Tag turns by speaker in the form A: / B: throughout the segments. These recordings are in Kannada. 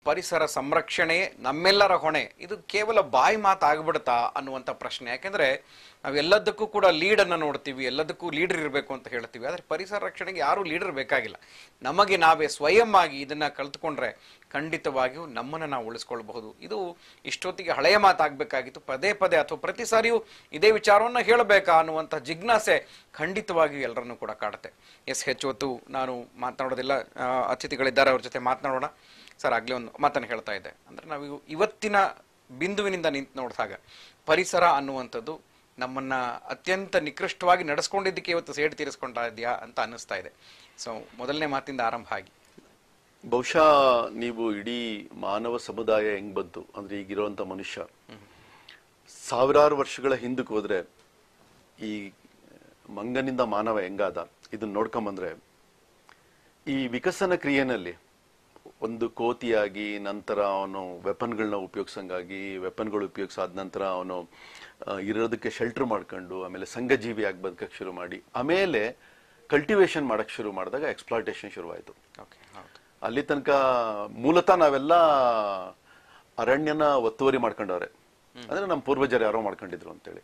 A: ಪರಿಸರ ಸಂರಕ್ಷಣೆ ನಮ್ಮೆಲ್ಲರ ಹೊಣೆ ಇದು ಕೇವಲ ಬಾಯಿ ಮಾತಾಗ್ಬಿಡುತ್ತಾ ಅನ್ನುವಂಥ ಪ್ರಶ್ನೆ ಯಾಕೆಂದ್ರೆ ನಾವೆಲ್ಲದಕ್ಕೂ ಕೂಡ ಲೀಡನ್ನು ನೋಡ್ತೀವಿ ಎಲ್ಲದಕ್ಕೂ ಲೀಡರ್ ಇರಬೇಕು ಅಂತ ಹೇಳ್ತೀವಿ ಆದರೆ ಪರಿಸರ ರಕ್ಷಣೆಗೆ ಯಾರೂ ಲೀಡರ್ ಬೇಕಾಗಿಲ್ಲ ನಮಗೆ ನಾವೇ ಸ್ವಯಂ ಆಗಿ ಇದನ್ನ ಕಲ್ತ್ಕೊಂಡ್ರೆ ಖಂಡಿತವಾಗಿಯೂ ನಮ್ಮನ್ನು ನಾವು ಉಳಿಸ್ಕೊಳ್ಬಹುದು ಇದು ಇಷ್ಟೊತ್ತಿಗೆ ಹಳೆಯ ಮಾತಾಗಬೇಕಾಗಿತ್ತು ಪದೇ ಪದೇ ಅಥವಾ ಪ್ರತಿ ಸಾರಿಯೂ ಇದೇ ವಿಚಾರವನ್ನು ಹೇಳಬೇಕಾ ಅನ್ನುವಂಥ ಜಿಜ್ಞಾಸೆ ಖಂಡಿತವಾಗಿಯೂ ಎಲ್ಲರನ್ನೂ ಕೂಡ ಕಾಡುತ್ತೆ ಎಸ್ ಹೆಚ್ಚು ನಾನು ಮಾತನಾಡೋದಿಲ್ಲ ಆ, ಅತಿಥಿಗಳಿದ್ದಾರೆ ಅವ್ರ ಜೊತೆ ಮಾತನಾಡೋಣ ಸರ್ ಆಗ್ಲೇ ಒಂದು ಮಾತನ್ನು ಹೇಳ್ತಾ ಇದ್ದೆ ಅಂದ್ರೆ ನಾವು ಇವು- ಇವತ್ತಿನ ಬಿಂದುವಿನಿಂದ ನಿಂತು ನೋಡಿದಾಗ ಪರಿಸರ ಅನ್ನುವಂಥದ್ದು ನಮ್ಮನ್ನ ಅತ್ಯಂತ ನಿಕೃಷ್ಟವಾಗಿ ನಡೆಸ್ಕೊಂಡಿದ್ದಕ್ಕೆ ಇವತ್ತು ಸೇಡು ತೀರಿಸ್ಕೊಂಡ ಇದೆಯಾ ಅಂತ ಅನ್ನಿಸ್ತಾ ಇದೆ ಸೊ ಮೊದಲನೇ ಮಾತಿಂದ ಆರಂಭ ಆಗಿ
B: ಬಹುಶಃ ನೀವು ಇಡೀ ಮಾನವ ಸಮುದಾಯ ಹೆಂಗ್ ಬಂತು ಅಂದ್ರೆ ಈಗಿರುವಂತ ಮನುಷ್ಯ ಸಾವಿರಾರು ವರ್ಷಗಳ ಹಿಂದಕ್ಕೆ ಹೋದ್ರೆ ಈ ಮಂಗನಿಂದ ಮಾನವ ಹೆಂಗಾದ ಇದನ್ನ ನೋಡ್ಕೊಂಬಂದ್ರೆ ಈ ವಿಕಸನ ಕ್ರಿಯೆನಲ್ಲಿ ಒಂದು ಕೋತಿಯಾಗಿ ನಂತರ ಅವನು ವೆಪನ್ಗಳನ್ನ ಉಪಯೋಗಿಸಂಗಾಗಿ ವೆಪನ್ಗಳು ಉಪಯೋಗಿಸಾದ ನಂತರ ಅವನು ಆ, ಇರೋದಕ್ಕೆ ಶೆಲ್ಟರ್ ಮಾಡ್ಕೊಂಡು ಆಮೇಲೆ ಸಂಘಜೀವಿಯಾಗಿ ಬದುಕಕ್ಕೆ ಶುರು ಮಾಡಿ ಆಮೇಲೆ ಕಲ್ಟಿವೇಶನ್ ಮಾಡಕ್ ಶುರು ಮಾಡಿದಾಗ ಎಕ್ಸ್ಪ್ಲಾಟೇಷನ್ ಶುರುವಾಯಿತು
A: ಓಕೆ ಹೌದು
B: ಅಲ್ಲಿ ತನಕ ಮೂಲತಃ ನಾವೆಲ್ಲ ಅರಣ್ಯನ ಒತ್ತುವರಿ ಮಾಡ್ಕೊಂಡವ್ರೆ ಅಂದ್ರೆ ನಮ್ಮ ಪೂರ್ವಜರು ಯಾರೋ ಮಾಡ್ಕೊಂಡಿದ್ರು ಅಂತೇಳಿ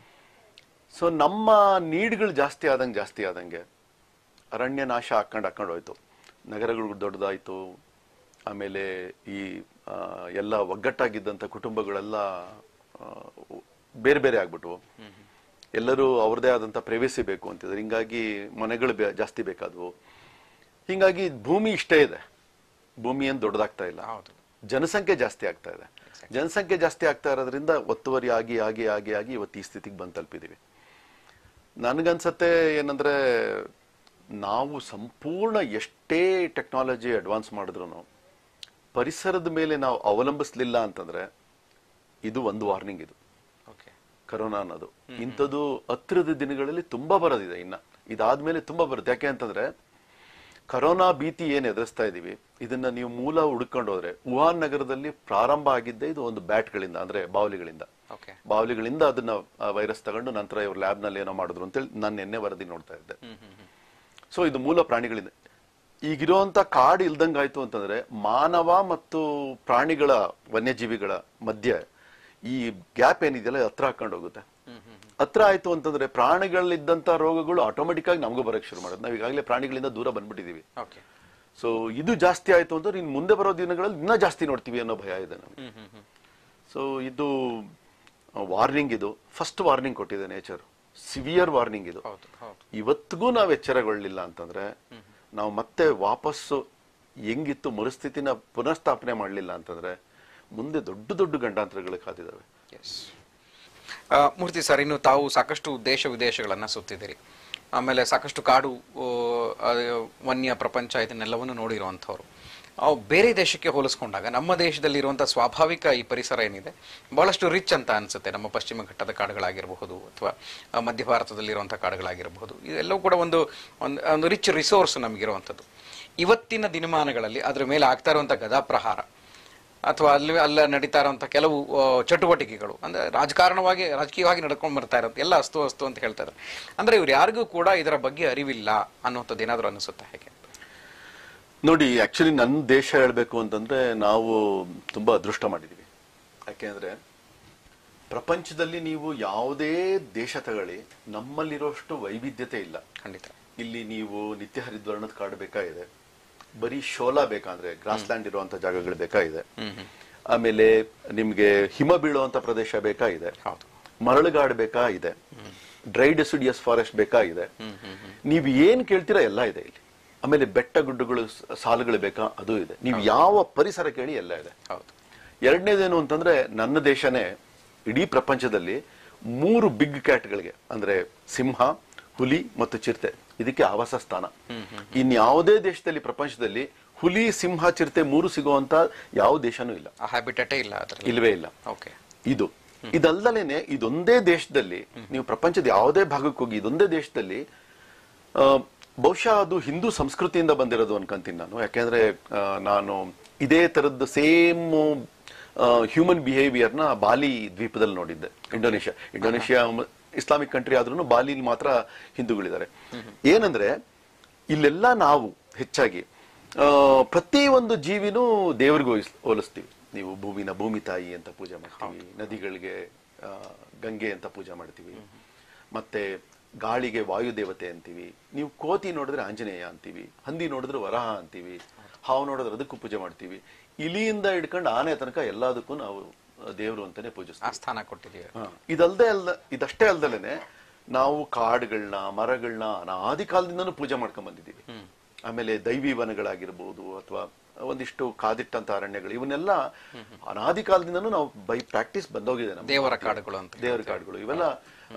B: ಸೊ ನಮ್ಮ ನೀಡ್ಗಳು ಜಾಸ್ತಿ ಆದಂಗೆ ಜಾಸ್ತಿ ಆದಂಗೆ ಅರಣ್ಯ ನಾಶ ಹಾಕೊಂಡು ಹಾಕೊಂಡು ಹೋಯ್ತು ನಗರಗಳು ದೊಡ್ಡದಾಯ್ತು ಆಮೇಲೆ ಈ ಆ, ಎಲ್ಲ ಒಗ್ಗಟ್ಟಾಗಿದ್ದಂಥ ಕುಟುಂಬಗಳೆಲ್ಲ ಆ, ಬೇರೆ ಬೇರೆ ಆಗ್ಬಿಟ್ವು ಎಲ್ಲರೂ ಅವ್ರದೇ ಆದಂಥ ಪ್ರೈವೇಸಿ ಬೇಕು ಅಂತಿದ್ರು ಹಿಂಗಾಗಿ ಮನೆಗಳು ಬೆ- ಜಾಸ್ತಿ ಬೇಕಾದವು ಹಿಂಗಾಗಿ ಭೂಮಿ ಇಷ್ಟೇ ಇದೆ ಭೂಮಿ ಏನು ದೊಡ್ಡದಾಗ್ತಾ ಇಲ್ಲ
A: ಹೌದು
B: ಜನಸಂಖ್ಯೆ ಜಾಸ್ತಿ ಆಗ್ತಾ ಇದೆ ಜನಸಂಖ್ಯೆ ಜಾಸ್ತಿ ಆಗ್ತಾ ಇರೋದ್ರಿಂದ ಒತ್ತುವರಿ ಆಗಿ ಆಗಿ ಆಗಿ ಆಗಿ ಇವತ್ತು ಈ ಸ್ಥಿತಿಗೆ ಬಂದು ತಲುಪಿದೀವಿ ನನಗನ್ಸತ್ತೆ ಏನಂದ್ರೆ ನಾವು ಸಂಪೂರ್ಣ ಎಷ್ಟೇ ಟೆಕ್ನಾಲಜಿ ಅಡ್ವಾನ್ಸ್ ಮಾಡಿದ್ರು ಪರಿಸರದ ಮೇಲೆ ನಾವು ಅವಲಂಬಿಸ್ಲಿಲ್ಲ ಅಂತಂದ್ರೆ ಇದು ಒಂದು ವಾರ್ನಿಂಗ್ ಇದು
A: ಓಕೆ
B: ಕರೋನಾ ಅನ್ನೋದು ಇಂಥದ್ದು ಹತ್ತಿರದ ದಿನಗಳಲ್ಲಿ ತುಂಬಾ ಬರೋದಿದೆ ಇನ್ನ ಇದಾದ್ಮೇಲೆ ತುಂಬಾ ಬರುತ್ತೆ ಯಾಕೆ ಅಂತಂದ್ರೆ ಕರೋನಾ ಭೀತಿ ಏನ್ ಎದುರಿಸ್ತಾ ಇದೀವಿ ಇದನ್ನ ನೀವು ಮೂಲ ಹುಡ್ಕೊಂಡು ಹೋದ್ರೆ ವುಹಾನ್ ನಗರದಲ್ಲಿ ಪ್ರಾರಂಭ ಆಗಿದ್ದೇ ಇದು ಒಂದು ಬ್ಯಾಟ್ಗಳಿಂದ ಅಂದ್ರೆ ಬಾವಲಿಗಳಿಂದ
A: ಓಕೆ
B: ಬಾವಲಿಗಳಿಂದ ಅದನ್ನ ವೈರಸ್ ತಗೊಂಡು ನಂತರ ಇವ್ರು ಲ್ಯಾಬ್ ನಲ್ಲಿ ಏನೋ ಮಾಡಿದ್ರು ಅಂತೇಳಿ ನಾನು ನಿನ್ನೆ ವರದಿ ನೋಡ್ತಾ ಇದ್ದೆ
A: ಹ್ಮ್ ಹ್ಮ್ ಹ್ಮ್
B: ಸೊ ಇದು ಮೂಲ ಪ್ರಾಣಿಗಳಿಂದ ಈಗಿರುವಂತ ಕಾಡು ಇಲ್ದಂಗಾಯ್ತು ಅಂತಂದ್ರೆ ಮಾನವ ಮತ್ತು ಪ್ರಾಣಿಗಳ ವನ್ಯಜೀವಿಗಳ ಮಧ್ಯೆ ಈ ಗ್ಯಾಪ್ ಏನಿದೆಯಲ್ಲ ಹತ್ರ ಹಾಕೊಂಡು ಹೋಗುತ್ತೆ
A: ಹ್ಮ್ ಹ್ಮ್
B: ಹತ್ರ ಆಯ್ತು ಅಂತಂದ್ರೆ ಪ್ರಾಣಿಗಳಿದ್ದಂತ ರೋಗಗಳು ಆಟೋಮೆಟಿಕ್ ಆಗಿ ನಮಗೂ ಬರಕ್ ಶುರು ಮಾಡೋದು ನಾವು ಈಗಾಗಲೇ ಪ್ರಾಣಿಗಳಿಂದ ದೂರ ಬಂದ್ಬಿಟ್ಟಿದೀವಿ
A: ಓಕೆ
B: ಸೊ ಇದು ಜಾಸ್ತಿ ಆಯ್ತು ಅಂತಂದ್ರೆ ಇನ್ನು ಮುಂದೆ ಬರೋ ದಿನಗಳಲ್ಲಿ ಇನ್ನೂ ಜಾಸ್ತಿ ನೋಡ್ತೀವಿ ಅನ್ನೋ ಭಯ ಇದೆ ನಮಗೆ
A: ಹ್ಮ್ ಹ್ಮ್ ಹ್ಮ್
B: ಸೊ ಇದು ವಾರ್ನಿಂಗ್ ಇದು ಫಸ್ಟ್ ವಾರ್ನಿಂಗ್ ಕೊಟ್ಟಿದೆ ನೇಚರ್ ಸಿವಿಯರ್ ವಾರ್ನಿಂಗ್ ಇದು
A: ಹೌದು ಹೌದು
B: ಇವತ್ತಿಗೂ ನಾವು ಎಚ್ಚರಗೊಳ್ಳಿಲ್ಲ ಅಂತಂದ್ರೆ ನಾವು ಮತ್ತೆ ವಾಪಸ್ಸು ಹೆಂಗಿತ್ತು ಮರುಸ್ಥಿತಿನ ಪುನಃಸ್ಥಾಪನೆ ಮಾಡಲಿಲ್ಲ ಅಂತಂದ್ರೆ ಮುಂದೆ ದೊಡ್ಡ ದೊಡ್ಡ ಗಂಡಾಂತರಗಳು ಕಾದಿದಾವೆ
A: ಎಸ್ ಮೂರ್ತಿ ಸರ್ ಇನ್ನು ತಾವು ಸಾಕಷ್ಟು ದೇಶ ವಿದೇಶಗಳನ್ನ ಸುತ್ತಿದ್ದೀರಿ ಆಮೇಲೆ ಸಾಕಷ್ಟು ಕಾಡು ಆ, ಅದು ವನ್ಯ ಪ್ರಪಂಚ ಇದನ್ನೆಲ್ಲವನ್ನು ನೋಡಿರುವಂಥವ್ರು ಅವು ಬೇರೆ ದೇಶಕ್ಕೆ ಹೋಲಿಸ್ಕೊಂಡಾಗ ನಮ್ಮ ದೇಶದಲ್ಲಿ ಇರುವಂಥ ಸ್ವಾಭಾವಿಕ ಈ ಪರಿಸರ ಏನಿದೆ ಬಹಳಷ್ಟು ರಿಚ್ ಅಂತ ಅನ್ಸುತ್ತೆ ನಮ್ಮ ಪಶ್ಚಿಮ ಘಟ್ಟದ ಕಾಡುಗಳಾಗಿರಬಹುದು ಅಥವಾ ಆ, ಮಧ್ಯ ಭಾರತದಲ್ಲಿರುವಂಥ ಕಾಡುಗಳಾಗಿರಬಹುದು ಇದೆಲ್ಲವೂ ಕೂಡ ಒಂದು ಒಂದು ಒಂದು ರಿಚ್ ರಿಸೋರ್ಸ್ ನಮಗಿರುವಂಥದ್ದು ಇವತ್ತಿನ ದಿನಮಾನಗಳಲ್ಲಿ ಅದರ ಮೇಲೆ ಆಗ್ತಾ ಇರುವಂಥ ಗದಾಪ್ರಹಾರ ಅಥವಾ ಅಲ್ಲಿ ಅಲ್ಲ ನಡೀತಾ ಇರುವಂತ ಕೆಲವು ಆ, ಚಟುವಟಿಕೆಗಳು ಅಂದ್ರೆ ರಾಜಕಾರಣವಾಗಿ ರಾಜಕೀಯವಾಗಿ ನಡ್ಕೊಂಡು ಬರ್ತಾ ಇರೋದು ಎಲ್ಲ ಅಸ್ತು ಅಸ್ತು ಅಂತ ಹೇಳ್ತಾ ಇದ್ದಾರೆ ಅಂದ್ರೆ ಇವ್ರು ಯಾರಿಗೂ ಕೂಡ ಇದರ ಬಗ್ಗೆ ಅರಿವಿಲ್ಲ ಅನ್ನುವಂಥದ್ದು ಏನಾದರೂ ಅನಿಸುತ್ತೆ ಹೇಗೆ
B: ನೋಡಿ ಆಕ್ಚುಲಿ ನನ್ನ ದೇಶ ಹೇಳ್ಬೇಕು ಅಂತಂದ್ರೆ ನಾವು ತುಂಬಾ ಅದೃಷ್ಟ ಮಾಡಿದೀವಿ ಯಾಕೆಂದ್ರೆ ಪ್ರಪಂಚದಲ್ಲಿ ನೀವು ಯಾವುದೇ ದೇಶ ತಗೊಳ್ಳಿ ನಮ್ಮಲ್ಲಿರೋಷ್ಟು ವೈವಿಧ್ಯತೆ ಇಲ್ಲ
A: ಖಂಡಿತ
B: ಇಲ್ಲಿ ನೀವು ನಿತ್ಯ ಹರಿದ್ವರ್ಣದ ಕಾಡು ಬೇಕಾಗಿದೆ ಬರೀ ಶೋಲಾ ಬೇಕಂದ್ರೆ ಗ್ರಾಸ್ ಲ್ಯಾಂಡ್ ಇರುವಂತ ಜಾಗಗಳು ಬೇಕಾಗಿದೆ
A: ಹ್ಮ್ ಹ್ಮ್
B: ಆಮೇಲೆ ನಿಮ್ಗೆ ಹಿಮ ಬೀಳುವಂತ ಪ್ರದೇಶ ಬೇಕಾಗಿದೆ
A: ಹೌದು
B: ಮರಳುಗಾಡು ಬೇಕಾಗಿದೆ ಡ್ರೈ ಡೆಸಿಡಿಯಸ್ ಫಾರೆಸ್ಟ್ ಬೇಕಾಗಿದೆ
A: ಹ್ಮ್ ಹ್ಮ್ ಹ್ಮ್
B: ನೀವು ಏನ್ ಕೇಳ್ತೀರಾ ಎಲ್ಲ ಇದೆ ಇಲ್ಲಿ ಆಮೇಲೆ ಬೆಟ್ಟ ಗುಡ್ಡಗಳು ಸ- ಸಾಲುಗಳು ಬೇಕಾ ಅದು ಇದೆ ನೀವು ಯಾವ ಪರಿಸರ ಕೇಳಿ ಎಲ್ಲ ಇದೆ
A: ಹೌದು
B: ಎರಡನೇದೇನು ಅಂತಂದ್ರೆ ನನ್ನ ದೇಶನೇ ಇಡೀ ಪ್ರಪಂಚದಲ್ಲಿ ಮೂರು ಬಿಗ್ ಕ್ಯಾಟ್ಗಳಿಗೆ ಅಂದ್ರೆ ಸಿಂಹ ಹುಲಿ ಮತ್ತು ಚಿರತೆ ಇದಕ್ಕೆ ಆವಾಸ ಸ್ಥಾನ ಇನ್ಯಾವುದೇ ದೇಶದಲ್ಲಿ ಪ್ರಪಂಚದಲ್ಲಿ ಹುಲಿ ಸಿಂಹ ಚಿರತೆ ಮೂರು ಸಿಗುವಂತ ಯಾವ ದೇಶನೂ ಇಲ್ಲ
A: ಆ ಹ್ಯಾಬಿಟೇಟೇ ಇಲ್ಲ ಅದರಲ್ಲಿ
B: ಇಲ್ವೇ ಇಲ್ಲ
A: ಓಕೆ
B: ಇದು ಇದಲ್ದಲೇನೆ ಇದೊಂದೇ ದೇಶದಲ್ಲಿ ನೀವು ಪ್ರಪಂಚದ ಯಾವುದೇ ಭಾಗಕ್ಕೆ ಹೋಗಿ ಇದೊಂದೇ ದೇಶದಲ್ಲಿ ಆ, ಬಹುಶಃ ಅದು ಹಿಂದೂ ಸಂಸ್ಕೃತಿಯಿಂದ ಬಂದಿರೋದು ಅನ್ಕೊಂತೀನಿ ನಾನು ಯಾಕೆಂದ್ರೆ ಆ, ನಾನು ಇದೇ ತರದ್ದು ಸೇಮ್ ಹ್ಯೂಮನ್ ಬಿಹೇವಿಯರ್ನ ಬಾಲಿ ದ್ವೀಪದಲ್ಲಿ ನೋಡಿದ್ದೆ ಇಂಡೋನೇಷ್ಯಾ ಇಂಡೋನೇಷ್ಯಾ ಇಸ್ಲಾಮಿಕ್ ಕಂಟ್ರಿ ಆದ್ರೂ ಬಾಲಿಲಿ ಮಾತ್ರ ಹಿಂದೂಗಳಿದ್ದಾರೆ ಏನಂದ್ರೆ ಇಲ್ಲೆಲ್ಲ ನಾವು ಹೆಚ್ಚಾಗಿ ಆ, ಪ್ರತಿ ಒಂದು ಜೀವಿನೂ ದೇವರಿಗೂ ಹೋಲಿಸ್- ಹೋಲಿಸ್ತೀವಿ ನೀವು ಭೂಮಿನ ಭೂಮಿ ತಾಯಿ ಅಂತ ಪೂಜೆ ಮಾಡ್ತೀವಿ ನದಿಗಳಿಗೆ ಆ, ಗಂಗೆ ಅಂತ ಪೂಜೆ ಮಾಡ್ತೀವಿ ಮತ್ತೆ ಗಾಳಿಗೆ ವಾಯು ದೇವತೆ ಅಂತೀವಿ ನೀವು ಕೋತಿ ನೋಡಿದ್ರೆ ಆಂಜನೇಯ ಅಂತೀವಿ ಹಂದಿ ನೋಡಿದ್ರೆ ವರಹ ಅಂತೀವಿ ಹಾವು ನೋಡಿದ್ರೆ ಅದಕ್ಕೂ ಪೂಜೆ ಮಾಡ್ತೀವಿ ಇಲಿಯಿಂದ ಹಿಡ್ಕೊಂಡು ಆನೆ ತನಕ ಎಲ್ಲದಕ್ಕೂ ನಾವು ದೇವರು ಅಂತಾನೆ ಪೂಜಿಸ್ತೀವಿ
A: ಆ ಸ್ಥಾನ ಕೊಟ್ಟಿದ್ದೀವಿ
B: ಹ. ಇದಲ್ದೆ ಅಲ್ಲ ಇದಷ್ಟೇ ಅಲ್ದಲೇನೆ ನಾವು ಕಾಡುಗಳನ್ನ ಮರಗಳನ್ನ ಅನಾದಿ ಕಾಲದಿಂದನೂ ಪೂಜೆ ಮಾಡ್ಕೊಂಡ್ ಬಂದಿದ್ದೀವಿ ಆಮೇಲೆ ದೈವಿ ವನಗಳಾಗಿರ್ಬೋದು ಅಥವಾ ಒಂದಿಷ್ಟು ಕಾದಿಟ್ಟಂತ ಅರಣ್ಯಗಳು ಇವನ್ನೆಲ್ಲ ಅನಾದಿ ಕಾಲದಿಂದನೂ ನಾವು ಬೈ ಪ್ರಾಕ್ಟೀಸ್ ಬಂದೋಗಿದೆ ನಮ್ಮ
A: ದೇವರ ಕಾಡುಗಳು ಅಂತ
B: ದೇವರ ಕಾಡುಗಳು ಇವೆಲ್ಲ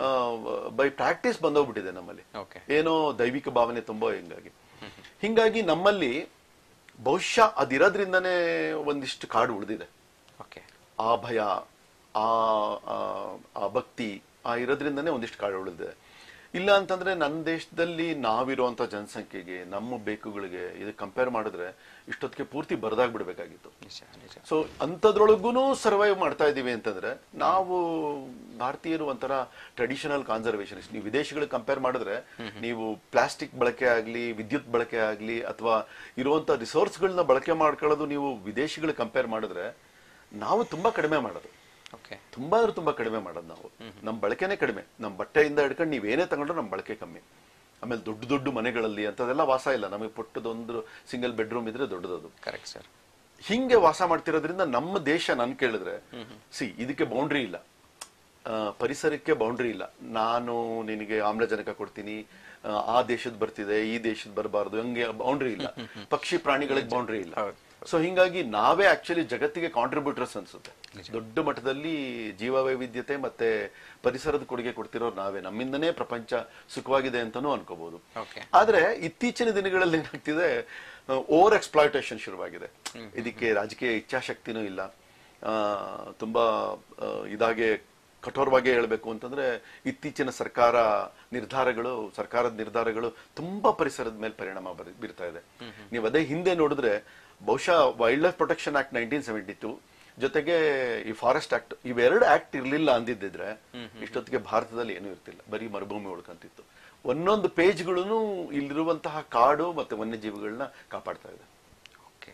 B: ಬೈ ಪ್ರಾಕ್ಟೀಸ್ ಬಂದೋಗ್ಬಿಟ್ಟಿದೆ ನಮ್ಮಲ್ಲಿ
A: ಓಕೆ
B: ಏನೋ ದೈವಿಕ ಭಾವನೆ ತುಂಬಾ ಹಿಂಗಾಗಿ ಹಿಂಗಾಗಿ ನಮ್ಮಲ್ಲಿ ಬಹುಶಃ ಅದಿರೋದ್ರಿಂದನೇ ಒಂದಿಷ್ಟು ಕಾಡು ಉಳಿದಿದೆ
A: ಓಕೆ
B: ಆ ಭಯ ಆ ಆ- ಆ ಭಕ್ತಿ ಆ ಇರೋದ್ರಿಂದನೇ ಒಂದಿಷ್ಟು ಕಾಡು ಉಳಿದಿದೆ ಇಲ್ಲ ಅಂತಂದ್ರೆ ನನ್ನ ದೇಶದಲ್ಲಿ ನಾವಿರುವಂತ ಜನಸಂಖ್ಯೆಗೆ ನಮ್ಮ ಬೇಕುಗಳಿಗೆ ಇದು ಕಂಪೇರ್ ಮಾಡಿದ್ರೆ ಇಷ್ಟೊತ್ತಿಗೆ ಪೂರ್ತಿ ಬರದಾಗ್ಬಿಡ್ಬೇಕಾಗಿತ್ತು
A: ನಿಜ ನಿಜ
B: ಸೊ ಅಂಥದ್ರೊಳಗೂ ಸರ್ವೈವ್ ಮಾಡ್ತಾ ಇದ್ದೀವಿ ಅಂತಂದ್ರೆ ನಾವು ಭಾರತೀಯರು ಒಂಥರ ಟ್ರೆಡಿಷನಲ್ ಕಾನ್ಸರ್ವೇಷನಿಸ್ಟ್ ನೀವು ವಿದೇಶಗಳಿಗೆ ಕಂಪೇರ್ ಮಾಡಿದ್ರೆ ನೀವು ಪ್ಲಾಸ್ಟಿಕ್ ಬಳಕೆ ಆಗ್ಲಿ ವಿದ್ಯುತ್ ಬಳಕೆ ಆಗ್ಲಿ ಅಥವಾ ಇರುವಂತ ರಿಸೋರ್ಸ್ಗಳನ್ನ ಬಳಕೆ ಮಾಡ್ಕೊಳ್ಳೋದು ನೀವು ವಿದೇಶಗಳಿಗೆ ಕಂಪೇರ್ ಮಾಡಿದ್ರೆ ನಾವು ತುಂಬಾ ಕಡಿಮೆ ಮಾಡೋದು
A: ಓಕೆ
B: ತುಂಬಾ ಅಂದ್ರೆ ತುಂಬಾ ಕಡಿಮೆ ಮಾಡೋದು ನಾವು ನಮ್ಮ ಬಳಕೆನೇ ಕಡಿಮೆ ನಮ್ಮ ಬಟ್ಟೆಯಿಂದ ಹಿಡ್ಕೊಂಡು ನೀವೇನೇ ತಗೊಂಡ್ರು ನಮ್ಮ ಬಳಕೆ ಕಮ್ಮಿ ಆಮೇಲೆ ದೊಡ್ಡ ದೊಡ್ಡ ಮನೆಗಳಲ್ಲಿ ಅಂತದೆಲ್ಲ ವಾಸ ಇಲ್ಲ ನಮಗೆ ಪುಟ್ಟದೊಂದು ಸಿಂಗಲ್ ಬೆಡ್ರೂಮ್ ಇದ್ರೆ ದೊಡ್ಡದದು
A: ಕರೆಕ್ಟ್ ಸರ್
B: ಹಿಂಗೆ ವಾಸ ಮಾಡ್ತಿರೋದ್ರಿಂದ ನಮ್ಮ ದೇಶ ನನ್ ಕೇಳಿದ್ರೆ ಸಿ ಇದಕ್ಕೆ ಬೌಂಡ್ರಿ ಇಲ್ಲ ಆ, ಪರಿಸರಕ್ಕೆ ಬೌಂಡ್ರಿ ಇಲ್ಲ ನಾನು ನಿನಗೆ ಆಮ್ಲಜನಕ ಕೊಡ್ತೀನಿ ಆ, ಆ ದೇಶದ ಬರ್ತಿದೆ ಈ ದೇಶದ ಬರಬಾರ್ದು ಹಂಗೆ ಬೌಂಡ್ರಿ ಇಲ್ಲ ಪಕ್ಷಿ ಪ್ರಾಣಿಗಳಿಗೆ ಬೌಂಡ್ರಿ ಇಲ್ಲ
A: ಹೌದು.
B: ಸೊ ಹಿಂಗಾಗಿ ನಾವೇ ಆಕ್ಚುಲಿ ಜಗತ್ತಿಗೆ ಕಾಂಟ್ರಿಬ್ಯೂಟರ್ಸ್ ಅನ್ಸುತ್ತೆ ದೊಡ್ಡ ಮಟ್ಟದಲ್ಲಿ ಜೀವ ವೈವಿಧ್ಯತೆ ಮತ್ತೆ ಪರಿಸರದ ಕೊಡುಗೆ ಕೊಡ್ತಿರೋರು ನಾವೇ ನಮ್ಮಿಂದನೇ ಪ್ರಪಂಚ ಸುಖವಾಗಿದೆ ಅಂತಾನೂ ಅನ್ಕೋಬಹುದು
A: ಓಕೆ
B: ಆದ್ರೆ ಇತ್ತೀಚಿನ ದಿನಗಳಲ್ಲಿ ಏನಾಗ್ತಿದೆ ಓವರ್ ಎಕ್ಸ್ಪ್ಲಾಯ್ಟೇಷನ್ ಶುರುವಾಗಿದೆ ಇದಕ್ಕೆ ರಾಜಕೀಯ ಇಚ್ಛಾಶಕ್ತಿನೂ ಇಲ್ಲ ಆ, ತುಂಬಾ ಆ, ಇದಾಗೆ ಕಠೋರವಾಗಿ ಹೇಳ್ಬೇಕು ಅಂತಂದ್ರೆ ಇತ್ತೀಚಿನ ಸರ್ಕಾರ ನಿರ್ಧಾರಗಳು ಸರ್ಕಾರದ ನಿರ್ಧಾರಗಳು ತುಂಬಾ ಪರಿಸರದ ಮೇಲೆ ಪರಿಣಾಮ ಬರ್- ಬೀರ್ತಾ ಇದೆ ನೀವು ಅದೇ ಹಿಂದೆ ನೋಡಿದ್ರೆ ಬಹುಶಃ wild life protection act nineteen seventy two ಜೊತೆಗೆ ಈ ಫಾರೆಸ್ಟ್ ಆಕ್ಟ್ ಇವೆರಡು ಆಕ್ಟ್ ಇರ್ಲಿಲ್ಲ ಅಂದಿದ್ದಿದ್ರೆ ಇಷ್ಟೊತ್ತಿಗೆ ಭಾರತದಲ್ಲಿ ಏನೂ ಇರ್ತಿಲ್ಲ ಬರೀ ಮರುಭೂಮಿ ಉಳ್ಕಂತಿತ್ತು ಒಂದೊಂದು ಪೇಜ್ಗಳು ಇಲ್ಲಿರುವಂತಹ ಕಾಡು ಮತ್ತೆ ವನ್ಯಜೀವಿಗಳನ್ನ ಕಾಪಾಡ್ತಾ ಇದೆ
A: ಓಕೆ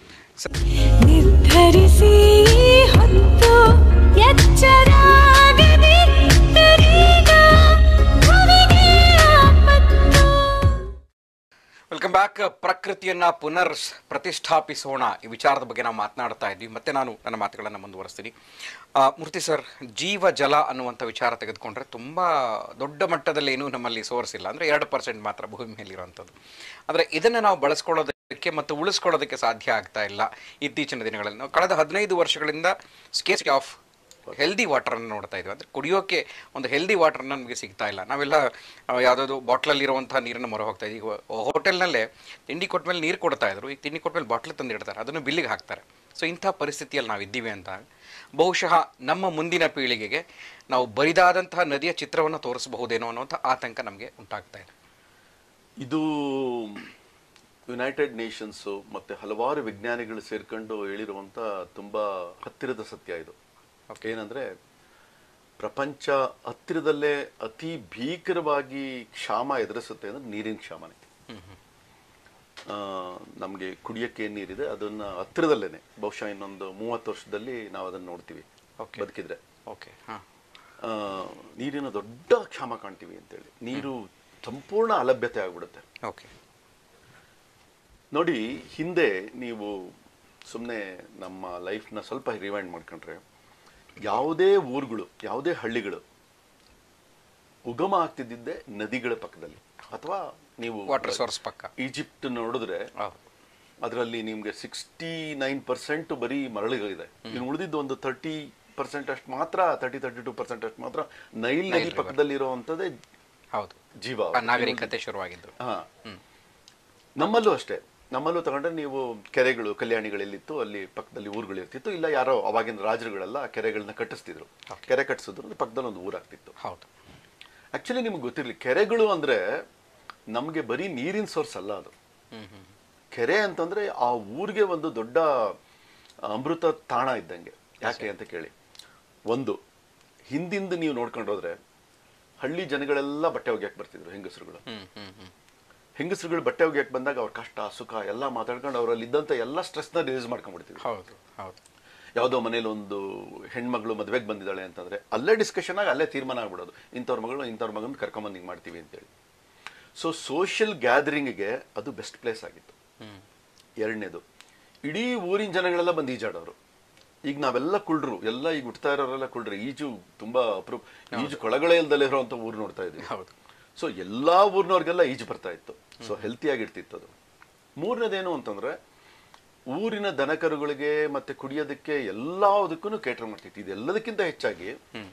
C: ನಿರ್ಧರಿಸಿ ಹೊತ್ತು ಎಚ್ಚರಾಗದಿದ್ದರೀಗ ಭುವಿಗೆ ಆಪತ್ತು
A: ವೆಲ್ಕಮ್ ಬ್ಯಾಕ್ ಪ್ರಕೃತಿಯನ್ನ ಪುನರ್ ಪ್ರತಿಷ್ಠಾಪಿಸೋಣ ಈ ವಿಚಾರದ ಬಗ್ಗೆ ನಾವು ಮಾತನಾಡ್ತಾ ಇದ್ವಿ ಮತ್ತೆ ನಾನು ನನ್ನ ಮಾತುಗಳನ್ನು ಮುಂದುವರಿಸ್ತೀನಿ ಆ, ಮೂರ್ತಿ ಸರ್ ಜೀವ ಜಲ ಅನ್ನುವಂಥ ವಿಚಾರ ತೆಗೆದುಕೊಂಡ್ರೆ ತುಂಬ ದೊಡ್ಡ ಮಟ್ಟದಲ್ಲಿ ಏನೂ ನಮ್ಮಲ್ಲಿ ಸೋರ್ಸ್ ಇಲ್ಲ ಅಂದರೆ ಎರಡು ಪರ್ಸೆಂಟ್ ಮಾತ್ರ ಭೂಮಿ ಮೇಲಿರುವಂಥದ್ದು ಆದರೆ ಇದನ್ನು ನಾವು ಬಳಸ್ಕೊಳ್ಳೋದಕ್ಕೆ ಮತ್ತು ಉಳಿಸ್ಕೊಳ್ಳೋದಕ್ಕೆ ಸಾಧ್ಯ ಆಗ್ತಾ ಇಲ್ಲ ಇತ್ತೀಚಿನ ದಿನಗಳಲ್ಲಿ ನಾವು ಕಳೆದ ಹದಿನೈದು ವರ್ಷಗಳಿಂದ ಸ್ಕೇಸ್ ಆಫ್ ಹೆಲ್ದಿ ವಾಟರನ್ನು ನೋಡ್ತಾ ಇದ್ವಿ ಅಂದರೆ ಕುಡಿಯೋಕ್ಕೆ ಒಂದು ಹೆಲ್ದಿ ವಾಟರ್ ನಮಗೆ ಸಿಗ್ತಾ ಇಲ್ಲ ನಾವೆಲ್ಲ ಯಾವುದಾದ್ರು ಬಾಟ್ಲಲ್ಲಿರುವಂಥ ನೀರನ್ನು ಮೊರೆ ಹೋಗ್ತಾ ಇದ್ದೀವಿ ಈಗ ಹೋಟೆಲ್ನಲ್ಲೇ ತಿಂಡಿ ಕೊಟ್ಟ ಮೇಲೆ ನೀರು ಕೊಡ್ತಾ ಇದ್ರು ಈಗ ತಿಂಡಿ ಕೊಟ್ಟ ಮೇಲೆ ಬಾಟ್ಲ್ ತಂದಿಡ್ತಾರೆ ಅದನ್ನು ಬಿಲ್ಲಿಗೆ ಹಾಕ್ತಾರೆ ಸೊ ಇಂಥ ಪರಿಸ್ಥಿತಿಯಲ್ಲಿ ನಾವು ಇದ್ದೀವಿ ಅಂತ ಬಹುಶಃ ನಮ್ಮ ಮುಂದಿನ ಪೀಳಿಗೆಗೆ ನಾವು ಬರಿದಾದಂತಹ ನದಿಯ ಚಿತ್ರವನ್ನು ತೋರಿಸಬಹುದೇನೋ ಅನ್ನುವಂಥ ಆತಂಕ ನಮಗೆ ಉಂಟಾಗ್ತಾ ಇದೆ
B: ಇದು ಯುನೈಟೆಡ್ ನೇಷನ್ಸ್ ಮತ್ತೆ ಹಲವಾರು ವಿಜ್ಞಾನಿಗಳು ಸೇರ್ಕೊಂಡು ಹೇಳಿರುವಂತ ತುಂಬಾ ಹತ್ತಿರದ ಸತ್ಯ ಇದು ಏನಂದ್ರೆ ಪ್ರಪಂಚ ಹತ್ತಿರದಲ್ಲೇ ಅತಿ ಭೀಕರವಾಗಿ ಕ್ಷಾಮ ಎದುರಿಸುತ್ತೆ ಅಂದ್ರೆ ನೀರಿನ ಕ್ಷಾಮನೆ ನಮಗೆ ಕುಡಿಯಕ್ಕೆ ಏನ್ ನೀರಿದೆ ಅದನ್ನ ಹತ್ತಿರದಲ್ಲೇನೆ ಬಹುಶಃ ಇನ್ನೊಂದು ಮೂವತ್ತು ವರ್ಷದಲ್ಲಿ ನಾವು ಅದನ್ನ ನೋಡ್ತೀವಿ
A: Okay.
B: ಬದುಕಿದ್ರೆ
A: ಓಕೆ ಹಾಂ
B: ಆ, ನೀರಿನ ದೊಡ್ಡ ಕ್ಷಾಮ ಕಾಣ್ತೀವಿ ಅಂತೇಳಿ ನೀರು ಸಂಪೂರ್ಣ ಅಲಭ್ಯತೆ ಆಗ್ಬಿಡುತ್ತೆ
A: ಓಕೆ
B: ನೋಡಿ ಹಿಂದೆ ನೀವು ಸುಮ್ಮನೆ ನಮ್ಮ ಲೈಫ್ನ ಸ್ವಲ್ಪ ರಿವೈಂಡ್ ಮಾಡ್ಕೊಂಡ್ರೆ ಯಾವುದೇ ಊರುಗಳು ಯಾವುದೇ ಹಳ್ಳಿಗಳು ಉಗಮ ಆಗ್ತಿದ್ದಿದ್ದೆ ನದಿಗಳ ಪಕ್ಕದಲ್ಲಿ ಅಥವಾ ನೀವು
A: ವಾಟರ್ ಸೋರ್ಸ್ ಪಕ್ಕ
B: ಈಜಿಪ್ಟ್ ನೋಡಿದ್ರೆ
A: ಹೌದು
B: ಅದರಲ್ಲಿ ನಿಮ್ಗೆ ಸಿಕ್ಸ್ಟಿ ನೈನ್ ಪರ್ಸೆಂಟ್ ಬರೀ ಮರಳುಗಳಿದೆ ಇನ್ನು ಉಳಿದಿದ್ದು ಒಂದು ತರ್ಟಿ ಪರ್ಸೆಂಟ್ ಅಷ್ಟು ಮಾತ್ರ ತರ್ಟಿ ತರ್ಟಿ ಟೂ ಪರ್ಸೆಂಟ್ ಅಷ್ಟು ಮಾತ್ರ ನೈಲ್ ನದಿ ಪಕ್ಕದಲ್ಲಿ ಇರುವಂತದ್ದೇ
A: ಹೌದು
B: ಜೀವ
A: ಆ ನಾಗರಿಕತೆ ಶುರುವಾಗಿದ್ದು
B: ಹಾ ನಮ್ಮಲ್ಲೂ ಅಷ್ಟೇ ನಮ್ಮಲ್ಲೂ ತಗೊಂಡ್ರೆ ನೀವು ಕೆರೆಗಳು ಕಲ್ಯಾಣಿಗಳೆಲ್ಲಿತ್ತು ಅಲ್ಲಿ ಪಕ್ಕದಲ್ಲಿ ಊರುಗಳು ಇರ್ತಿತ್ತು ಇಲ್ಲ ಯಾರೋ ಅವಾಗಿನ ರಾಜರುಗಳೆಲ್ಲ ಆ ಕೆರೆಗಳನ್ನ ಕಟ್ಟಿಸ್ತಿದ್ರು ಕೆರೆ ಕಟ್ಟಿಸಿದ್ರು ಅಂದ್ರೆ ಪಕ್ಕದಲ್ಲಿ ಒಂದು ಊರಾಗ್ತಿತ್ತು
A: ಹೌದು
B: ಆಕ್ಚುಲಿ ನಿಮ್ಗೆ ಗೊತ್ತಿರ್ಲಿ ಕೆರೆಗಳು ಅಂದ್ರೆ ನಮ್ಗೆ ಬರೀ ನೀರಿನ ಸೋರ್ಸ್ ಅಲ್ಲ ಅದು
A: ಹ್ಮ್ ಹ್ಮ್
B: ಕೆರೆ ಅಂತಂದ್ರೆ ಆ ಊರಿಗೆ ಒಂದು ದೊಡ್ಡ ಅಮೃತ ತಾಣ ಇದ್ದಂಗೆ ಯಾಕೆ ಅಂತ ಕೇಳಿ ಒಂದು ಹಿಂದಿಂದ ನೀವು ನೋಡ್ಕೊಂಡು ಹೋದ್ರೆ ಹಳ್ಳಿ ಜನಗಳೆಲ್ಲ ಬಟ್ಟೆ ಒಗ್ಯಕ್ಕೆ ಬರ್ತಿದ್ರು ಹೆಂಗಸರುಗಳು
A: ಹ್ಮ್ ಹ್ಮ್ ಹ್ಮ್
B: ಹೆಂಗಸರುಗಳು ಬಟ್ಟೆ ಒಗೆಯಕ್ಕೆ ಬಂದಾಗ ಅವ್ರ ಕಷ್ಟ ಸುಖ ಎಲ್ಲ ಮಾತಾಡ್ಕೊಂಡು ಅವರಲ್ಲಿ ಇದ್ದಂಥ ಎಲ್ಲ ಸ್ಟ್ರೆಸ್ನ ರಿಲೀಸ್ ಮಾಡ್ಕೊಂಡ್ಬಿಡ್ತೀವಿ
A: ಹೌದು ಹೌದು
B: ಯಾವುದೋ ಮನೇಲಿ ಒಂದು ಹೆಣ್ಮಗಳು ಮದುವೆಗೆ ಬಂದಿದ್ದಾಳೆ ಅಂತಂದ್ರೆ ಅಲ್ಲೇ ಡಿಸ್ಕಷನ್ ಆಗಿ ಅಲ್ಲೇ ತೀರ್ಮಾನ ಆಗ್ಬಿಡೋದು ಇಂಥವ್ರ ಮಗಳು ಇಂಥವ್ರ ಮಗನ ಕರ್ಕೊಂಬಂದು ಹಿಂಗೆ ಮಾಡ್ತೀವಿ ಅಂತೇಳಿ ಸೊ ಸೋಷಿಯಲ್ ಗ್ಯಾದರಿಂಗ್ಗೆ ಅದು ಬೆಸ್ಟ್ ಪ್ಲೇಸ್ ಆಗಿತ್ತು
A: ಹ್ಮ್
B: ಎರಡನೇದು ಇಡೀ ಊರಿನ ಜನಗಳೆಲ್ಲ ಬಂದು ಈಜಾಡೋರು ಈಗ ನಾವೆಲ್ಲ ಕುಳ್ರು ಎಲ್ಲ ಈಗ ಹುಟ್ತಾ ಇರೋರೆಲ್ಲ ಕುಳ್ರು ಈಜು ತುಂಬಾ ಅಪರೂಪ ಈಜು ಕೊಳಗಳೇ ಇಲ್ದಲೇ ಇರೋಂಥ ಊರು ನೋಡ್ತಾ ಇದ್ದೀವಿ
A: ಹೌದು
B: ಸೊ ಎಲ್ಲಾ ಊರಿನವ್ರಿಗೆಲ್ಲ ಈಜು ಬರ್ತಾ ಇತ್ತು ಸೊ ಹೆಲ್ತಿಯಾಗಿರ್ತಿತ್ತು ಅದು ಮೂರನೇದೇನು ಅಂತಂದ್ರೆ ಊರಿನ ದನಕರುಗಳಿಗೆ ಮತ್ತೆ ಕುಡಿಯೋದಕ್ಕೆ ಎಲ್ಲದಕ್ಕೂ ಕೇಟರ್ ಮಾಡ್ತಿತ್ತು ಇದೆಲ್ಲದಕ್ಕಿಂತ ಹೆಚ್ಚಾಗಿ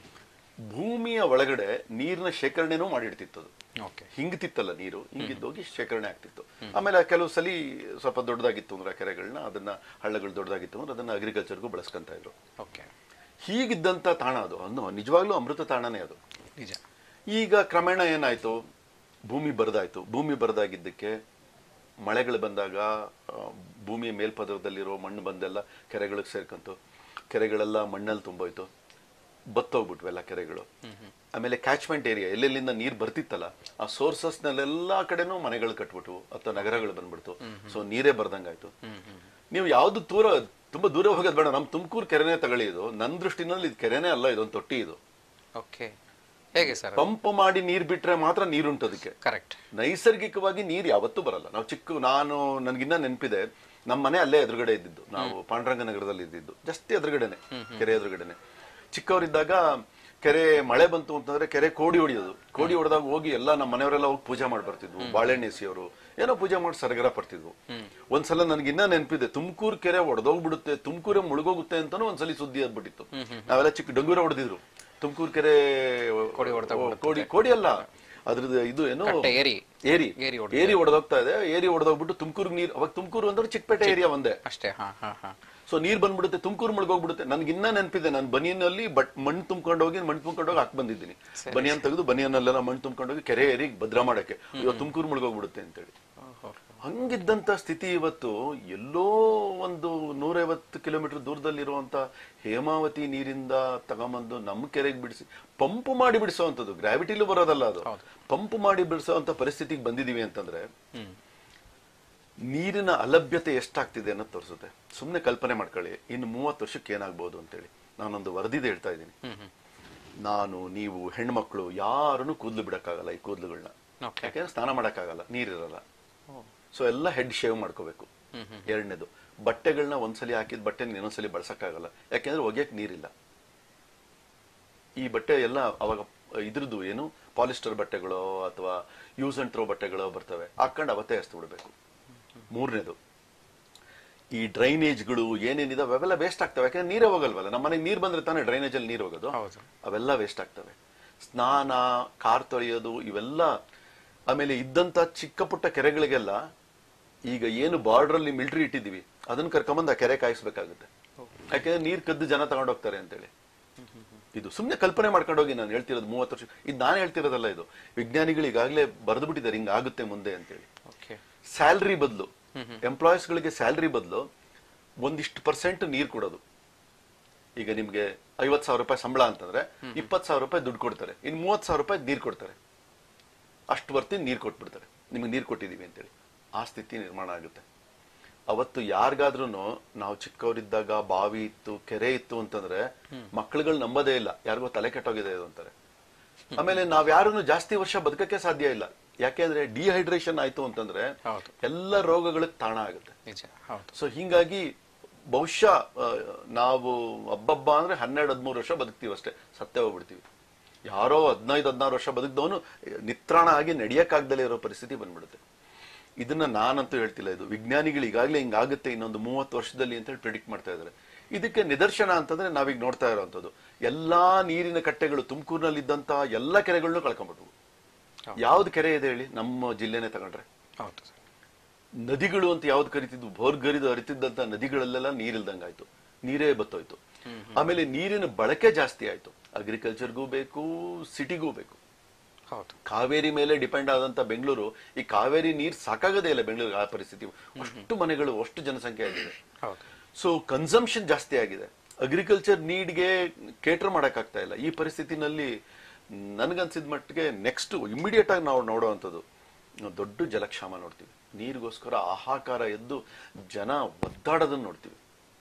B: ಭೂಮಿಯ ಒಳಗಡೆ ನೀರಿನ ಶೇಖರಣೆನೂ ಮಾಡಿಡ್ತಿತ್ತು ಅದು
A: ಓಕೆ
B: ಹಿಂಗ್ತಿತ್ತಲ್ಲ ನೀರು ಹಿಂಗಿದ್ದೋಗಿ ಶೇಖರಣೆ ಆಗ್ತಿತ್ತು ಆಮೇಲೆ ಕೆಲವು ಸಲಿ ಸ್ವಲ್ಪ ದೊಡ್ಡದಾಗಿತ್ತು ಅಂದ್ರೆ ಆ ಕೆರೆಗಳನ್ನ ಅದನ್ನ ಹಳ್ಳಗಳು ದೊಡ್ಡದಾಗಿತ್ತು ಅಂದ್ರೆ ಅದನ್ನ ಅಗ್ರಿಕಲ್ಚರ್ಗೂ ಬಳಸ್ಕೊಂತ ಇದ್ರು
A: ಓಕೆ
B: ಹೀಗಿದ್ದಂತ ತಾಣ ಅದು ಅನ್ನು ನಿಜವಾಗ್ಲೂ ಅಮೃತ ತಾಣನೇ ಅದು
A: ನಿಜ
B: ಈಗ ಕ್ರಮೇಣ ಏನಾಯ್ತು ಭೂಮಿ ಬರದಾಯ್ತು ಭೂಮಿ ಬರದಾಗಿದ್ದಕ್ಕೆ ಮಳೆಗಳು ಬಂದಾಗ ಆ, ಭೂಮಿಯ ಮೇಲ್ಪದರದಲ್ಲಿರೋ ಮಣ್ಣು ಬಂದೆಲ್ಲ ಕೆರೆಗಳಿಗೆ ಸೇರ್ಕಂತು ಕೆರೆಗಳೆಲ್ಲ ಮಣ್ಣಲ್ಲಿ ತುಂಬೋಯ್ತು ಬತ್ತೋಗ್ಬಿಟ್ವೆಲ್ಲ ಕೆರೆಗಳು ಆಮೇಲೆ ಕ್ಯಾಚ್ಮೆಂಟ್ ಏರಿಯಾ ಎಲ್ಲೆಲ್ಲಿಂದ ನೀರು ಬರ್ತಿತ್ತಲ್ಲ ಆ ಸೋರ್ಸಸ್ನಲ್ಲೆಲ್ಲ ಕಡೆನೂ ಮನೆಗಳು ಕಟ್ಬಿಟ್ಟು ಅಥವಾ ನಗರಗಳು ಬಂದ್ಬಿಡ್ತು ಸೊ ನೀರೇ ಬರ್ದಂಗಾಯ್ತು ನೀವು ಯಾವ್ದು ದೂರ ತುಂಬಾ ದೂರ ಹೋಗೋದು ಬೇಡ ನಮ್ಮ ತುಮಕೂರು ಕೆರೆನೇ ತಗೊಳ್ಳಿ ಇದು ನನ್ನ ದೃಷ್ಟಿನಲ್ಲಿ ಇದು ಕೆರೆನೇ ಅಲ್ಲ ಇದೊಂದು ತೊಟ್ಟಿ ಇದು
A: ಓಕೆ ಹೇಗೆ ಸರ್
B: ಪಂಪ್ ಮಾಡಿ ನೀರ್ ಬಿಟ್ರೆ ಮಾತ್ರ ನೀರುಂಟು ಅದಕ್ಕೆ
A: ಕರೆಕ್ಟ್
B: ನೈಸರ್ಗಿಕವಾಗಿ ನೀರು ಯಾವತ್ತೂ ಬರಲ್ಲ ನಾವು ಚಿಕ್ಕ ನಾನು ನನಗಿನ್ನ ನೆನಪಿದೆ ನಮ್ಮ ಮನೆ ಅಲ್ಲೇ ಎದುರುಗಡೆ ಇದ್ದಿದ್ದು ನಾವು ಪಾಂಡುರಂಗ ನಗರದಲ್ಲಿ ಇದ್ದಿದ್ದು ಜಸ್ಟ್ ಎದುರುಗಡೆನೆ ಕೆರೆ ಎದುರುಗಡೆನೆ ಚಿಕ್ಕವರಿದ್ದಾಗ ಕೆರೆ ಮಳೆ ಬಂತು ಅಂತಂದ್ರೆ ಕೆರೆ ಕೋಡಿ ಹೊಡಿಯೋದು ಕೋಡಿ ಹೊಡೆದಾಗ ಹೋಗಿ ಎಲ್ಲ ನಮ್ಮ ಮನೆಯವರೆಲ್ಲ ಹೋಗಿ ಪೂಜೆ ಮಾಡಿ ಬರ್ತಿದ್ವು ಬಾಳೆಹಣ್ಣು ಎಸೆಯೋರು ಏನೋ ಪೂಜೆ ಮಾಡಿ ಸರಗರ ಪಡ್ತಿದ್ವು ಒಂದ್ಸಲ ನನಗಿನ್ನ ನೆನಪಿದೆ ತುಮಕೂರು ಕೆರೆ ಒಡೆದೋಗ್ಬಿಡುತ್ತೆ ತುಮಕೂರೇ ಮುಳುಗೋಗುತ್ತೆ ಅಂತಾನು ಒಂದ್ಸಲಿ ಸುದ್ದಿ ಆಗ್ಬಿಟ್ಟಿತ್ತು ನಾವೆಲ್ಲ ಚಿಕ್ಕ ಡಂಗೂರ ಹೊಡೆದಿದ್ರು ತುಮಕೂರು ಕೆರೆ
A: ಕೋಡಿ ಹೊಡ್ದೋಗ್ಬಿಡುತ್ತೆ.
B: ಕೋಡಿ ಕೋಡಿ ಅಲ್ಲ ಅದ್ರದ್ದು ಇದು ಏನು
A: ಕಟ್ಟೆ ಏರಿ.
B: ಏರಿ
A: ಏರಿ ಹೊಡ್ದು-
B: ಏರಿ ಹೊಡೆದೋಗ್ತಾ ಇದೆ ಏರಿ ಹೊಡೆದೋಗ್ಬಿಟ್ಟು ತುಮಕೂರು ನೀರು ಅವಾಗ ತುಮಕೂರು ಅಂದ್ರೆ ಚಿಕ್ಕಪೇಟೆ ಏರಿಯಾ ಒಂದೇ
A: ಅಷ್ಟೇ ಹಾ ಹಾ ಹಾ
B: ಸೊ ನೀರ್ ಬಂದ್ಬಿಡುತ್ತೆ ತುಮಕೂರು ಮುಳುಗೋಗ್ಬಿಡುತ್ತೆ ನನ್ಗೆ ಇನ್ನ ನೆನಪಿದೆ ನಾನು ಬನಿಯನ್ನಲ್ಲಿ ಬಟ್ ಮಣ್ಣು ತುಂಬ್ಕೊಂಡು ಹೋಗಿ ಮಣ್ಣು ತುಂಬ್ಕೊಂಡು ಹೋಗಿ ಹಾಕ್ ಬಂದಿದ್ದೀನಿ ಬನಿಯನ್ ತೆಗೆದು ಬನಿಯನ್ನಲ್ಲೆಲ್ಲ ಮಣ್ಣು ತುಂಬ್ಕೊಂಡು ಹೋಗಿ ಕೆರೆ ಏರಿ ಭದ್ರಾ ಮಾಡಕ್ಕೆ ಇವಾಗ ತುಮಕೂರು ಮುಳುಗೋಗ್ಬಿಡುತ್ತೆ ಅಂತೇಳಿ
A: ಓಹೋ
B: ಹಂಗಿದ್ದಂತ ಸ್ಥಿತಿ ಇವತ್ತು ಎಲ್ಲೋ ಒಂದು ನೂರೈವತ್ತು ಕಿಲೋಮೀಟರ್ ದೂರದಲ್ಲಿರುವಂತ ಹೇಮಾವತಿ ನೀರಿಂದ ತಗೊಂಬಂದು ನಮ್ಮ ಕೆರೆಗೆ ಬಿಡಿಸಿ ಪಂಪ್ ಮಾಡಿ ಬಿಡಿಸೋವಂಥದ್ದು ಗ್ರಾವಿಟಿಲೂ ಬರೋದಲ್ಲ ಅದು ಪಂಪ್ ಮಾಡಿ ಬಿಡಿಸೋವಂತ ಪರಿಸ್ಥಿತಿಗೆ ಬಂದಿದೀವಿ ಅಂತಂದ್ರೆ ನೀರಿನ ಅಲಭ್ಯತೆ ಎಷ್ಟಾಗ್ತಿದೆ ಅನ್ನೋದು ತೋರಿಸುತ್ತೆ ಸುಮ್ಮನೆ ಕಲ್ಪನೆ ಮಾಡ್ಕೊಳ್ಳಿ ಇನ್ನು ಮೂವತ್ತು ವರ್ಷಕ್ಕೆ ಏನಾಗ್ಬೋದು ಅಂತೇಳಿ ನಾನೊಂದು ವರದಿದೆ ಹೇಳ್ತಾ ಇದ್ದೀನಿ ನಾನು ನೀವು ಹೆಣ್ಮಕ್ಳು ಯಾರನ್ನು ಕೂದಲು ಬಿಡಕ್ಕಾಗಲ್ಲ ಈ ಕೂದಲುಗಳನ್ನ
A: ಓಕೆ
B: ಯಾಕೆಂದ್ರೆ ಸ್ನಾನ ಮಾಡಕ್ಕಾಗಲ್ಲ ನೀರಿರಲ್ಲ ಸೊ ಎಲ್ಲ ಹೆಡ್ ಶೇವ್ ಮಾಡ್ಕೋಬೇಕು ಎರಡನೇದು ಬಟ್ಟೆಗಳನ್ನ ಒಂದ್ಸಲಿ ಹಾಕಿದ ಬಟ್ಟೆ ಇನ್ನೊಂದ್ಸಲಿ ಬಳಸಕ್ಕಾಗಲ್ಲ ಯಾಕೆಂದ್ರೆ ಒಗೆಯಕ್ ನೀರಿಲ್ಲ ಈ ಬಟ್ಟೆ ಎಲ್ಲ ಅವಾಗ ಇದ್ರದ್ದು ಏನು ಪಾಲಿಸ್ಟರ್ ಬಟ್ಟೆಗಳು ಅಥವಾ ಯೂಸ್ ಅಂಡ್ ಥ್ರೋ ಬಟ್ಟೆಗಳು ಬರ್ತವೆ ಹಾಕೊಂಡು ಅವತ್ತೇ ಎಸ್ತು ಬಿಡಬೇಕು ಮೂರನೇದು ಈ ಡ್ರೈನೇಜ್ಗಳು ಏನೇನಿದಾವೆ ಅವೆಲ್ಲ ವೇಸ್ಟ್ ಆಗ್ತವೆ ಯಾಕಂದ್ರೆ ನೀರೇ ಹೋಗಲ್ವಲ್ಲ ನಮ್ಮ ಮನೆಗೆ ನೀರು ಬಂದ್ರೆ ತಾನೇ ಡ್ರೈನೇಜ್ ಅಲ್ಲಿ ನೀರು ಹೋಗೋದು
A: ಹೌದು.
B: ಅವೆಲ್ಲ ವೇಸ್ಟ್ ಆಗ್ತವೆ ಸ್ನಾನ ಕಾರ್ ತೊಳೆಯೋದು ಇವೆಲ್ಲ ಆಮೇಲೆ ಇದ್ದಂತ ಚಿಕ್ಕ ಪುಟ್ಟ ಕೆರೆಗಳಿಗೆಲ್ಲ ಈಗ ಏನು ಬಾರ್ಡರ್ ಅಲ್ಲಿ ಮಿಲಿಟರಿ ಇಟ್ಟಿದೀವಿ ಅದನ್ನ ಕರ್ಕೊಂಬಂದು ಆ ಕೆರೆ ಕಾಯಿಸ್ಬೇಕಾಗುತ್ತೆ ಯಾಕೆಂದ್ರೆ ನೀರ್ ಕದ್ದು ಜನ ತಗೊಂಡೋಗ್ತಾರೆ ಅಂತೇಳಿ ಇದು ಸುಮ್ಮನೆ ಕಲ್ಪನೆ ಮಾಡ್ಕೊಂಡೋಗಿ ನಾನು ಹೇಳ್ತಿರೋದು ಮೂವತ್ತು ವರ್ಷ ಇದು ನಾನು ಹೇಳ್ತಿರೋದಲ್ಲ ಇದು ವಿಜ್ಞಾನಿಗಳು ಈಗಾಗಲೇ ಬರೆದು ಬಿಟ್ಟಿದ್ದಾರೆ ಹಿಂಗ ಆಗುತ್ತೆ ಮುಂದೆ ಅಂತೇಳಿ
A: ಓಕೆ
B: ಸ್ಯಾಲ್ರಿ ಬದಲು ಎಂಪ್ಲಾಯೀಸ್ಗಳಿಗೆ ಸ್ಯಾಲ್ರಿ ಬದಲು ಒಂದಿಷ್ಟು ಪರ್ಸೆಂಟ್ ನೀರು ಕೊಡೋದು ಈಗ ನಿಮ್ಗೆ ಐವತ್ ಸಾವಿರ ರೂಪಾಯಿ ಸಂಬಳ ಅಂತಂದ್ರೆ ಇಪ್ಪತ್ ಸಾವಿರ ರೂಪಾಯಿ ದುಡ್ಡು ಕೊಡ್ತಾರೆ ಇನ್ ಮೂವತ್ ಸಾವಿರ ರೂಪಾಯಿ ನೀರು ಕೊಡ್ತಾರೆ ಅಷ್ಟು ಬರ್ತಿ ನೀರು ಕೊಟ್ಬಿಡ್ತಾರೆ ನಿಮ್ಗೆ ನೀರು ಕೊಟ್ಟಿದೀವಿ ಅಂತೇಳಿ ಆ ಸ್ಥಿತಿ ನಿರ್ಮಾಣ ಆಗುತ್ತೆ ಅವತ್ತು ಯಾರಿಗಾದ್ರೂ ನಾವು ಚಿಕ್ಕವರಿದ್ದಾಗ ಬಾವಿ ಇತ್ತು ಕೆರೆ ಇತ್ತು ಅಂತಂದ್ರೆ ಮಕ್ಳುಗಳು ನಂಬೋದೇ ಇಲ್ಲ ಯಾರಿಗೋ ತಲೆ ಕೆಟ್ಟೋಗಿದೆ ಇದು ಅಂತಾರೆ ಆಮೇಲೆ ನಾವ್ ಯಾರನ್ನು ಜಾಸ್ತಿ ವರ್ಷ ಬದುಕಕ್ಕೆ ಸಾಧ್ಯ ಇಲ್ಲ ಯಾಕೆಂದ್ರೆ ಡಿಹೈಡ್ರೇಷನ್ ಆಯ್ತು ಅಂತಂದ್ರೆ
A: ಹೌದು.
B: ಎಲ್ಲ ರೋಗಗಳಿಗೆ ತಾಣ ಆಗುತ್ತೆ
A: ನಿಜ ಹೌದು
B: ಸೊ ಹಿಂಗಾಗಿ ಬಹುಶಃ ಆ, ನಾವು ಹಬ್ಬಬ್ಬ ಅಂದ್ರೆ ಹನ್ನೆರಡು ಹದಿಮೂರು ವರ್ಷ ಬದುಕ್ತೀವಿ ಅಷ್ಟೇ ಸತ್ತೇ ಹೋಗ್ಬಿಡ್ತೀವಿ ಯಾರೋ ಹದಿನೈದು ಹದಿನಾರು ವರ್ಷ ಬದುಕ್ದವನು ನಿತ್ರಾಣ ಆಗಿ ನಡೆಯಕ್ಕಾಗ್ದಲೇ ಇರೋ ಪರಿಸ್ಥಿತಿ ಬಂದ್ಬಿಡುತ್ತೆ ಇದನ್ನ ನಾನಂತೂ ಹೇಳ್ತಿಲ್ಲ ಇದು ವಿಜ್ಞಾನಿಗಳು ಈಗಾಗಲೇ ಹಿಂಗಾಗುತ್ತೆ ಇನ್ನೊಂದು ಮೂವತ್ತು ವರ್ಷದಲ್ಲಿ ಅಂತ ಹೇಳಿ ಪ್ರಿಡಿಕ್ಟ್ ಮಾಡ್ತಾ ಇದ್ದಾರೆ ಇದಕ್ಕೆ ನಿದರ್ಶನ ಅಂತಂದ್ರೆ ನಾವೀಗ ನೋಡ್ತಾ ಇರೋವಂಥದ್ದು ಎಲ್ಲಾ ನೀರಿನ ಕಟ್ಟೆಗಳು ತುಮಕೂರಿನಲ್ಲಿ ಇದ್ದಂತ ಎಲ್ಲ ಕೆರೆಗಳನ್ನು ಕಳ್ಕೊಂಡ್ಬಿಟ್ವು ಯಾವ್ದು ಕೆರೆ ಇದೆ ಹೇಳಿ ನಮ್ಮ ಜಿಲ್ಲೆನೆ ತಗೊಂಡ್ರೆ
A: ಹೌದು ಸರ್
B: ನದಿಗಳು ಅಂತ ಯಾವ್ದು ಕರಿತಿದ್ವು ಭೋರ್ಗರಿದು ಹರಿತಿದ್ದಂತ ನದಿಗಳಲ್ಲೆಲ್ಲ ನೀರಿಲ್ದಂಗಾಯ್ತು ನೀರೇ ಬತ್ತೋಯ್ತು ಆಮೇಲೆ ನೀರಿನ ಬಳಕೆ ಜಾಸ್ತಿ ಆಯ್ತು ಅಗ್ರಿಕಲ್ಚರ್ಗೂ ಬೇಕು ಸಿಟಿಗೂ ಬೇಕು
A: ಹೌದು
B: ಕಾವೇರಿ ಮೇಲೆ ಡಿಪೆಂಡ್ ಆದಂತ ಬೆಂಗಳೂರು ಈ ಕಾವೇರಿ ನೀರ್ ಸಾಕಾಗದೇ ಇಲ್ಲ ಬೆಂಗಳೂರು ಆ ಪರಿಸ್ಥಿತಿ ಅಷ್ಟು ಮನೆಗಳು ಅಷ್ಟು ಜನಸಂಖ್ಯೆ ಆಗಿದೆ
A: ಹೌದು
B: ಸೊ ಕನ್ಸಂಪ್ಷನ್ ಜಾಸ್ತಿ ಆಗಿದೆ ಅಗ್ರಿಕಲ್ಚರ್ ನೀಡ್ಗೆ ಕೇಟರ್ ಮಾಡಕ್ಕಾಗ್ತಾ ಇಲ್ಲ ಈ ಪರಿಸ್ಥಿತಿನಲ್ಲಿ ನನ್ಗನ್ಸಿದ ಮಟ್ಟಿಗೆ ನೆಕ್ಸ್ಟ್ ಇಮಿಡಿಯೇಟ್ ಆಗಿ ನಾವು ನೋಡುವಂಥದ್ದು ನಾವು ದೊಡ್ಡ ಜಲಕ್ಷಾಮ ನೋಡ್ತೀವಿ ನೀರಿಗೋಸ್ಕರ ಆಹಾಕಾರ ಎದ್ದು ಜನ ಒದ್ದಾಡೋದನ್ನ ನೋಡ್ತೀವಿ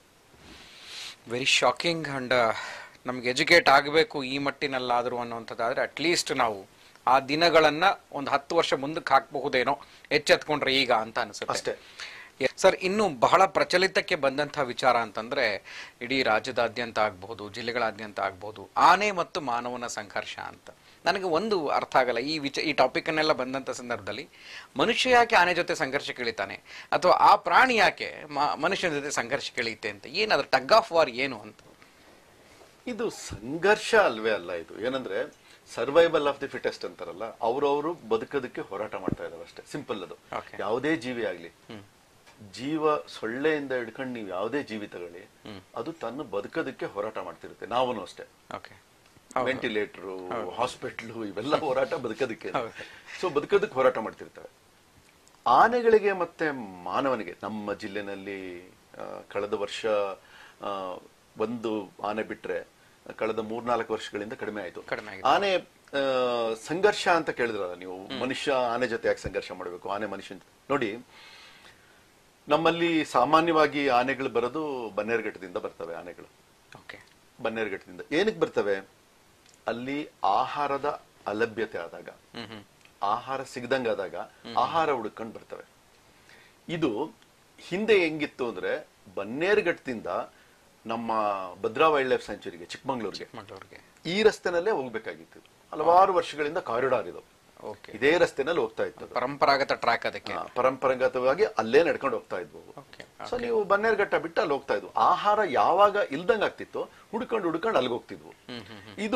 A: ವೆರಿ ಶಾಕಿಂಗ್ ಅಂಡ್ ನಮ್ಗೆ ಎಜುಕೇಟ್ ಆಗಬೇಕು ಈ ಮಟ್ಟಿನಲ್ಲಾದರೂ ಅನ್ನುವಂಥದ್ದಾದ್ರೆ ಅಟ್ಲೀಸ್ಟ್ ನಾವು ಆ ದಿನಗಳನ್ನ ಒಂದು ಹತ್ತು ವರ್ಷ ಮುಂದಕ್ಕೆ ಹಾಕಬಹುದೇನೋ ಎಚ್ಚೆತ್ಕೊಂಡ್ರೆ ಈಗ ಅಂತ ಅನಿಸುತ್ತೆ
B: ಅಷ್ಟೇ.
A: ಸರ್ ಇನ್ನು ಬಹಳ ಪ್ರಚಲಿತಕ್ಕೆ ಬಂದಂತಹ ವಿಚಾರ ಅಂತಂದ್ರೆ ಇಡೀ ರಾಜ್ಯದಾದ್ಯಂತ ಆಗಬಹುದು ಜಿಲ್ಲೆಗಳಾದ್ಯಂತ ಆಗಬಹುದು ಆನೆ ಮತ್ತು ಮಾನವನ ಸಂಘರ್ಷ ಅಂತ ನನಗೆ ಒಂದು ಅರ್ಥ ಆಗಲ್ಲ ಈ ವಿಚ ಈ ಟಾಪಿಕ್ ಅನ್ನೆಲ್ಲ ಬಂದಂತ ಸಂದರ್ಭದಲ್ಲಿ ಮನುಷ್ಯ ಯಾಕೆ ಆನೆ ಜೊತೆ ಸಂಘರ್ಷಕ್ಕೆ ಇಳಿತಾನೆ ಅಥವಾ ಆ ಪ್ರಾಣಿ ಯಾಕೆ ಮ- ಮನುಷ್ಯನ ಜೊತೆ ಸಂಘರ್ಷಕ್ಕೆ ಇಳಿಯುತ್ತೆ ಅಂತ ಏನಾದ್ರು ಟಗ್ ಆಫ್ ವಾರ್ ಏನು ಅಂತ
B: ಇದು ಸಂಘರ್ಷ ಅಲ್ವೇ ಅಲ್ಲ ಇದು ಏನಂದ್ರೆ ಸರ್ವೈವಲ್ ಆಫ್ ದಿ ಫಿಟೆಸ್ಟ್ ಅಂತಾರಲ್ಲ ಅವ್ರವ್ರು ಬದುಕೋದಕ್ಕೆ ಹೋರಾಟ ಮಾಡ್ತಾ ಇದಾರೆ ಅಷ್ಟೇ ಸಿಂಪಲ್ ಅದು
A: Okay.
B: ಯಾವುದೇ ಜೀವಿ ಆಗ್ಲಿ ಜೀವ ಸೊಳ್ಳೆಯಿಂದ ಹಿಡ್ಕೊಂಡು ನೀವು ಯಾವುದೇ ಜೀವಿ ತಗೊಳ್ಳಿ ಅದು ತನ್ನ ಬದುಕೋದಕ್ಕೆ ಹೋರಾಟ ಮಾಡ್ತಿರುತ್ತೆ ನಾವೂ ಅಷ್ಟೇ
A: ಓಕೆ
B: ವೆಂಟಿಲೇಟರ್ ಹಾಸ್ಪಿಟ್ಲು ಇವೆಲ್ಲ ಹೋರಾಟ ಬದುಕೋದಕ್ಕೆ
A: ಹೌದು.
B: ಸೊ ಬದುಕೋದಕ್ಕೆ ಹೋರಾಟ ಮಾಡ್ತಿರ್ತವೆ ಆನೆಗಳಿಗೆ ಮತ್ತೆ ಮಾನವನಿಗೆ ನಮ್ಮ ಜಿಲ್ಲೆನಲ್ಲಿ ಆ, ಕಳೆದ ವರ್ಷ ಆ, ಒಂದು ಆನೆ ಬಿಟ್ರೆ ಕಳೆದ ಮೂರ್ನಾಲ್ಕು ವರ್ಷಗಳಿಂದ ಕಡಿಮೆ ಆಯ್ತು
A: ಕಡಿಮೆ ಆಗಿದೆ.
B: ಆನೆ ಆ, ಸಂಘರ್ಷ ಅಂತ ಕೇಳಿದ್ರಲ್ಲ ನೀವು ಮನುಷ್ಯ ಆನೆ ಜೊತೆ ಯಾಕೆ ಸಂಘರ್ಷ ಮಾಡಬೇಕು ಆನೆ ಮನುಷ್ಯನ್ ಜೊತೆ- ನೋಡಿ ನಮ್ಮಲ್ಲಿ ಸಾಮಾನ್ಯವಾಗಿ ಆನೆಗಳು ಬರೋದು ಬನ್ನೇರುಘಟ್ಟದಿಂದ ಬರ್ತವೆ ಆನೆಗಳು
A: ಓಕೆ
B: ಬನ್ನೇರುಘಟ್ಟದಿಂದ ಏನಕ್ಕೆ ಬರ್ತವೆ ಅಲ್ಲಿ ಆಹಾರದ ಅಲಭ್ಯತೆ ಆದಾಗ
A: ಹ್ಮ್ ಹ್ಮ್
B: ಆಹಾರ ಸಿಗದಂಗಾದಾಗ ಆಹಾರ ಹುಡುಕೊಂಡು ಬರ್ತವೆ ಇದು ಹಿಂದೆ ಹೆಂಗಿತ್ತು ಅಂದ್ರೆ ಬನ್ನೇರುಘಟ್ಟದಿಂದ ನಮ್ಮ ಭದ್ರಾ ವೈಲ್ಡ್ ಲೈಫ್ ಸ್ಯಾಂಚುರಿಗೆ ಚಿಕ್ಕಮಂಗ್ಳೂರ್ಗೆ
A: ಮಂಗಳೂರಿಗೆ
B: ಈ ರಸ್ತೆನಲ್ಲೇ ಹೋಗ್ಬೇಕಾಗಿತ್ತು ಹಲವಾರು ವರ್ಷಗಳಿಂದ ಕಾರಿಡಾರ್ ಇದು
A: ಓಕೆ
B: ಇದೇ ರಸ್ತೆನಲ್ಲಿ ಹೋಗ್ತಾ ಇತ್ತು ಅದು.
A: ಪರಂಪರಾಗತ ಟ್ರ್ಯಾಕ್ ಅದಕ್ಕೆ
B: ಆ, ಪರಂಪರಾಗತವಾಗಿ ಅಲ್ಲೇ ನಡ್ಕೊಂಡು ಹೋಗ್ತಾ ಇದ್ವು
A: ಓಕೆ
B: ಸೊ ನೀವು ಬನ್ನೇರುಘಟ್ಟ ಬಿಟ್ಟು ಅಲ್ಲಿ ಹೋಗ್ತಾ ಇದ್ವು ಆಹಾರ ಯಾವಾಗ ಇಲ್ದಂಗ್ ಆಗ್ತಿತ್ತು ಹುಡ್ಕೊಂಡು ಹುಡ್ಕೊಂಡು ಅಲ್ಲಿಗೆ ಹೋಗ್ತಿದ್ವು ಇದು